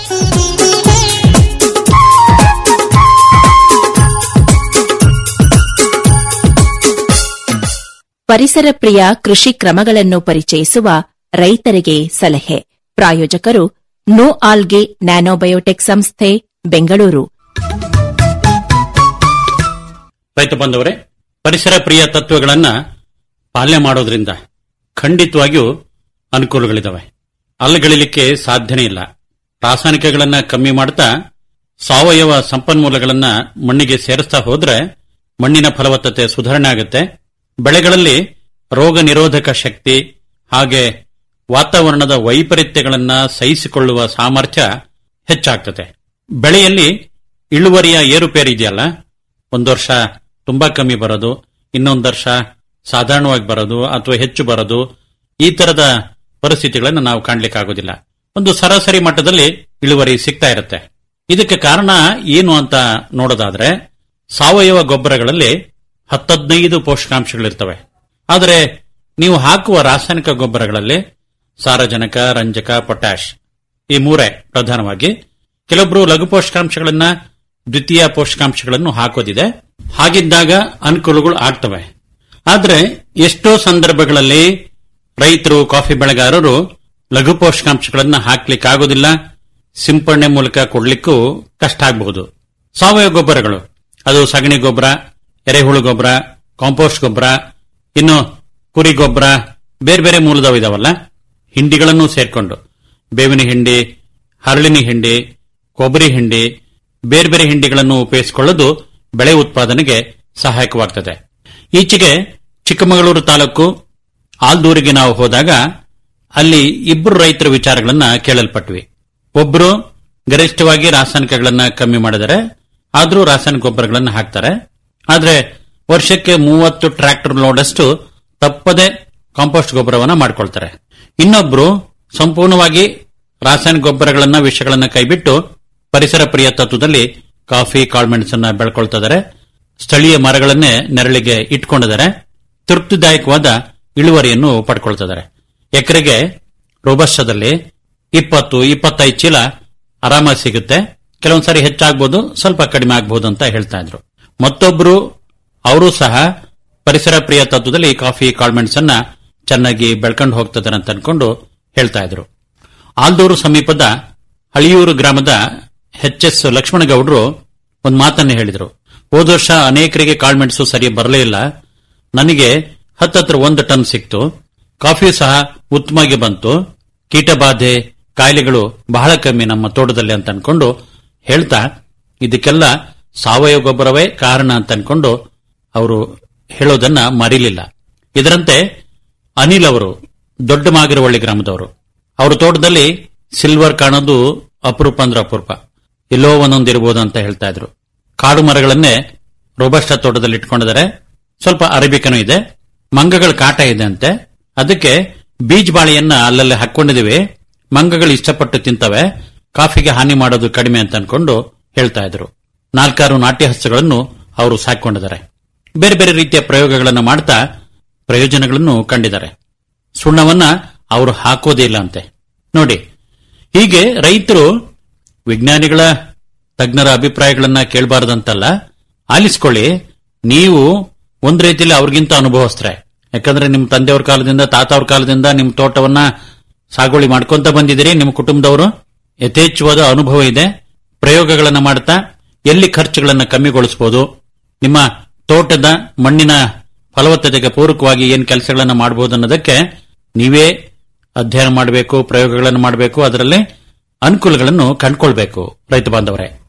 ಪರಿಸರ ಪ್ರಿಯ ಕೃಷಿ ಕ್ರಮಗಳನ್ನು ಪರಿಚಯಿಸುವ ರೈತರಿಗೆ ಸಲಹೆ ಪ್ರಾಯೋಜಕರು ನೋ ಆಲ್ಗೆ ನ್ಯಾನೋಬಯೋಟೆಕ್ ಸಂಸ್ಥೆ ಬೆಂಗಳೂರು ರೈತ ಬಂದವರೇ ಪರಿಸರ ಪ್ರಿಯ ತತ್ವಗಳನ್ನ ಪಾಲನೆ ಮಾಡೋದ್ರಿಂದ ಖಂಡಿತವಾಗಿಯೂ ಅನುಕೂಲಗಳಿದಾವೆ ಅಲ್ಲಗಳಿಲಿಕ್ಕೆ ಸಾಧ್ಯನೇ ಇಲ್ಲ ರಾಸಾಯನಿಕಗಳನ್ನ ಕಮ್ಮಿ ಮಾಡ್ತಾ ಸಾವಯವ ಸಂಪನ್ಮೂಲಗಳನ್ನ ಮಣ್ಣಿಗೆ ಸೇರಿಸ್ತಾ ಹೋದ್ರೆ ಮಣ್ಣಿನ ಫಲವತ್ತತೆ ಸುಧಾರಣೆ ಆಗುತ್ತೆ ಬೆಳೆಗಳಲ್ಲಿ ರೋಗ ನಿರೋಧಕ ಶಕ್ತಿ ಹಾಗೆ ವಾತಾವರಣದ ವೈಪರೀತ್ಯಗಳನ್ನ ಸಹಿಸಿಕೊಳ್ಳುವ ಸಾಮರ್ಥ್ಯ ಹೆಚ್ಚಾಗ್ತದೆ ಬೆಳೆಯಲ್ಲಿ ಇಳುವರಿಯ ಏರುಪೇರು ಇದೆಯಲ್ಲ ಒಂದು ವರ್ಷ ತುಂಬಾ ಕಮ್ಮಿ ಬರೋದು ಇನ್ನೊಂದು ವರ್ಷ ಸಾಧಾರಣವಾಗಿ ಬರೋದು ಅಥವಾ ಹೆಚ್ಚು ಬರೋದು ಈ ತರದ ಪರಿಸ್ಥಿತಿಗಳನ್ನು ನಾವು ಕಾಣ್ಲಿಕ್ಕಾಗೋದಿಲ್ಲ ಒಂದು ಸರಾಸರಿ ಮಟ್ಟದಲ್ಲಿ ಇಳುವರಿ ಸಿಗ್ತಾ ಇರುತ್ತೆ ಇದಕ್ಕೆ ಕಾರಣ ಏನು ಅಂತ ನೋಡೋದಾದ್ರೆ ಸಾವಯವ ಗೊಬ್ಬರಗಳಲ್ಲಿ ಹತ್ತದೈದು ಪೋಷಕಾಂಶಗಳಿರ್ತವೆ ಆದರೆ ನೀವು ಹಾಕುವ ರಾಸಾಯನಿಕ ಗೊಬ್ಬರಗಳಲ್ಲಿ ಸಾರಜನಕ ರಂಜಕ ಪೊಟ್ಯಾಶ್ ಈ ಮೂರೇ ಪ್ರಧಾನವಾಗಿ ಕೆಲವೊಬ್ರು ಲಘು ಪೋಷಕಾಂಶಗಳನ್ನ ದ್ವಿತೀಯ ಪೋಷಕಾಂಶಗಳನ್ನು ಹಾಕೋದಿದೆ ಹಾಗಿದ್ದಾಗ ಅನುಕೂಲಗಳು ಆಗ್ತವೆ ಆದ್ರೆ ಎಷ್ಟೋ ಸಂದರ್ಭಗಳಲ್ಲಿ ರೈತರು ಕಾಫಿ ಬೆಳೆಗಾರರು ಲಘು ಪೋಷಕಾಂಶಗಳನ್ನ ಹಾಕ್ಲಿಕ್ಕಾಗೋದಿಲ್ಲ ಸಿಂಪಡಣೆ ಮೂಲಕ ಕೊಡ್ಲಿಕ್ಕೂ ಕಷ್ಟ ಆಗಬಹುದು ಸಾವಯವ ಗೊಬ್ಬರಗಳು ಅದು ಸಗಣಿ ಗೊಬ್ಬರ ಎರೆಹುಳು ಗೊಬ್ಬರ ಕಾಂಪೋಸ್ಟ್ ಗೊಬ್ಬರ ಇನ್ನು ಕುರಿ ಗೊಬ್ಬರ ಬೇರೆ ಬೇರೆ ಮೂಲದವು ಇದಾವಲ್ಲ ಹಿಂಡಿಗಳನ್ನು ಸೇರ್ಕೊಂಡು ಬೇವಿನ ಹಿಂಡಿ ಹರಳಿನ ಹಿಂಡಿ ಕೊಬ್ಬರಿ ಹಿಂಡಿ ಬೇರೆ ಬೇರೆ ಹಿಂಡಿಗಳನ್ನು ಉಪಯೋಗಿಸಿಕೊಳ್ಳೋದು ಬೆಳೆ ಉತ್ಪಾದನೆಗೆ ಸಹಾಯಕವಾಗ್ತದೆ ಈಚೆಗೆ ಚಿಕ್ಕಮಗಳೂರು ತಾಲೂಕು ಆಲ್ದೂರಿಗೆ ನಾವು ಹೋದಾಗ ಅಲ್ಲಿ ಇಬ್ಬರು ರೈತರ ವಿಚಾರಗಳನ್ನ ಕೇಳಲ್ಪಟ್ವಿ ಒಬ್ಬರು ಗರಿಷ್ಠವಾಗಿ ರಾಸಾಯನಿಕಗಳನ್ನ ಕಮ್ಮಿ ಮಾಡಿದರೆ ಆದ್ರೂ ರಾಸಾಯನಿಕ ಗೊಬ್ಬರಗಳನ್ನ ಹಾಕ್ತಾರೆ ಆದ್ರೆ ವರ್ಷಕ್ಕೆ ಮೂವತ್ತು ಟ್ರ್ಯಾಕ್ಟರ್ ಲೋಡಷ್ಟು ತಪ್ಪದೆ ಕಾಂಪೋಸ್ಟ್ ಗೊಬ್ಬರವನ್ನ ಮಾಡ್ಕೊಳ್ತಾರೆ ಇನ್ನೊಬ್ರು ಸಂಪೂರ್ಣವಾಗಿ ರಾಸಾಯನಿಕ ಗೊಬ್ಬರಗಳನ್ನ ವಿಷಗಳನ್ನ ಕೈಬಿಟ್ಟು ಪರಿಸರ ಪ್ರಿಯ ತತ್ವದಲ್ಲಿ ಕಾಫಿ ಕಾಳುಮೆಣಸನ್ನ ಬೆಳ್ಕೊಳ್ತಿದ್ದಾರೆ ಸ್ಥಳೀಯ ಮರಗಳನ್ನೇ ನೆರಳಿಗೆ ಇಟ್ಕೊಂಡಿದ್ದಾರೆ ತೃಪ್ತಿದಾಯಕವಾದ ಇಳುವರಿಯನ್ನು ಪಡ್ಕೊಳ್ತಿದ್ದಾರೆ ಎಕರೆಗೆ ರೋಬಸ್ಟದಲ್ಲಿ ಇಪ್ಪತ್ತು ಇಪ್ಪತ್ತೈದು ಚೀಲ ಆರಾಮಾಗಿ ಸಿಗುತ್ತೆ ಕೆಲವೊಂದ್ಸರಿ ಹೆಚ್ಚಾಗ್ಬೋದು ಸ್ವಲ್ಪ ಕಡಿಮೆ ಆಗ್ಬೋದು ಅಂತ ಹೇಳ್ತಾ ಇದ್ರು ಮತ್ತೊಬ್ರು ಅವರು ಸಹ ಪರಿಸರ ಪ್ರಿಯ ತತ್ವದಲ್ಲಿ ಕಾಫಿ ಕಾಳ್ಮೆಣ್ಸನ್ನ ಚೆನ್ನಾಗಿ ಬೆಳ್ಕೊಂಡು ಹೋಗ್ತದಾರೆ ಅಂತ ಅನ್ಕೊಂಡು ಹೇಳ್ತಾ ಇದ್ರು ಆಲ್ದೂರು ಸಮೀಪದ ಹಳಿಯೂರು ಗ್ರಾಮದ ಎಚ್ ಎಸ್ ಲಕ್ಷ್ಮಣಗೌಡರು ಒಂದು ಮಾತನ್ನು ಹೇಳಿದರು ಹೋದ ವರ್ಷ ಅನೇಕರಿಗೆ ಕಾಳ್ಮೆಣಸು ಸರಿ ಬರಲೇ ಇಲ್ಲ ನನಗೆ ಹತ್ತತ್ರ ಒಂದು ಟನ್ ಸಿಕ್ತು ಕಾಫಿ ಸಹ ಉತ್ತಮವಾಗಿ ಬಂತು ಕೀಟಬಾಧೆ ಕಾಯಿಲೆಗಳು ಬಹಳ ಕಮ್ಮಿ ನಮ್ಮ ತೋಟದಲ್ಲಿ ಅಂತ ಅನ್ಕೊಂಡು ಹೇಳ್ತಾ ಇದಕ್ಕೆಲ್ಲ ಸಾವಯವ ಗೊಬ್ಬರವೇ ಕಾರಣ ಅಂತ ಅನ್ಕೊಂಡು ಅವರು ಹೇಳೋದನ್ನ ಮರಿಲಿಲ್ಲ ಇದರಂತೆ ಅನಿಲ್ ಅವರು ದೊಡ್ಡ ಮಾಗಿರವಳ್ಳಿ ಗ್ರಾಮದವರು ಅವ್ರ ತೋಟದಲ್ಲಿ ಸಿಲ್ವರ್ ಕಾಣೋದು ಅಪರೂಪ ಅಂದ್ರೆ ಅಪರೂಪ ಎಲ್ಲೋ ಒಂದೊಂದಿರ್ಬೋದು ಅಂತ ಹೇಳ್ತಾ ಇದ್ರು ಕಾಡು ಮರಗಳನ್ನೇ ರೋಬಸ್ಟ ತೋಟದಲ್ಲಿ ಇಟ್ಕೊಂಡಿದ್ದಾರೆ ಸ್ವಲ್ಪ ಅರೇಬಿಕನೂ ಇದೆ ಮಂಗಗಳ ಕಾಟ ಇದೆ ಅಂತೆ ಅದಕ್ಕೆ ಬೀಜ್ ಬಾಳೆಯನ್ನ ಅಲ್ಲಲ್ಲಿ ಹಾಕೊಂಡಿದೀವಿ ಮಂಗಗಳು ಇಷ್ಟಪಟ್ಟು ತಿಂತವೆ ಕಾಫಿಗೆ ಹಾನಿ ಮಾಡೋದು ಕಡಿಮೆ ಅಂತ ಅನ್ಕೊಂಡು ಹೇಳ್ತಾ ಇದ್ರು ನಾಲ್ಕಾರು ನಾಟ್ಯ ಹಸ್ತಗಳನ್ನು ಅವರು ಸಾಕೊಂಡಿದ್ದಾರೆ ಬೇರೆ ಬೇರೆ ರೀತಿಯ ಪ್ರಯೋಗಗಳನ್ನು ಮಾಡ್ತಾ ಪ್ರಯೋಜನಗಳನ್ನು ಕಂಡಿದ್ದಾರೆ ಸುಣ್ಣವನ್ನ ಅವರು ಹಾಕೋದೇ ಇಲ್ಲ ಅಂತೆ ನೋಡಿ ಹೀಗೆ ರೈತರು ವಿಜ್ಞಾನಿಗಳ ತಜ್ಞರ ಅಭಿಪ್ರಾಯಗಳನ್ನ ಕೇಳಬಾರದಂತಲ್ಲ ಆಲಿಸ್ಕೊಳ್ಳಿ ನೀವು ಒಂದ್ ರೀತಿಯಲ್ಲಿ ಅವ್ರಿಗಿಂತ ಅನುಭವಸ್ತ್ರೆ ಯಾಕಂದ್ರೆ ನಿಮ್ ತಂದೆಯವ್ರ ಕಾಲದಿಂದ ತಾತವ್ರ ಕಾಲದಿಂದ ನಿಮ್ ತೋಟವನ್ನ ಸಾಗುವಳಿ ಮಾಡ್ಕೊಂತ ಬಂದಿದ್ದೀರಿ ನಿಮ್ಮ ಕುಟುಂಬದವರು ಯಥೇಚ್ಛವಾದ ಅನುಭವ ಇದೆ ಪ್ರಯೋಗಗಳನ್ನ ಮಾಡ್ತಾ ಎಲ್ಲಿ ಖರ್ಚುಗಳನ್ನ ಕಮ್ಮಿಗೊಳಿಸಬಹುದು ನಿಮ್ಮ ತೋಟದ ಮಣ್ಣಿನ ಫಲವತ್ತತೆಗೆ ಪೂರಕವಾಗಿ ಏನ್ ಕೆಲಸಗಳನ್ನ ಮಾಡಬಹುದು ಅನ್ನೋದಕ್ಕೆ ನೀವೇ ಅಧ್ಯಯನ ಮಾಡಬೇಕು ಪ್ರಯೋಗಗಳನ್ನು ಮಾಡಬೇಕು ಅದರಲ್ಲಿ ಅನುಕೂಲಗಳನ್ನು ಕಂಡುಕೊಳ್ಬೇಕು ರೈತ ಬಾಂಧವರೇ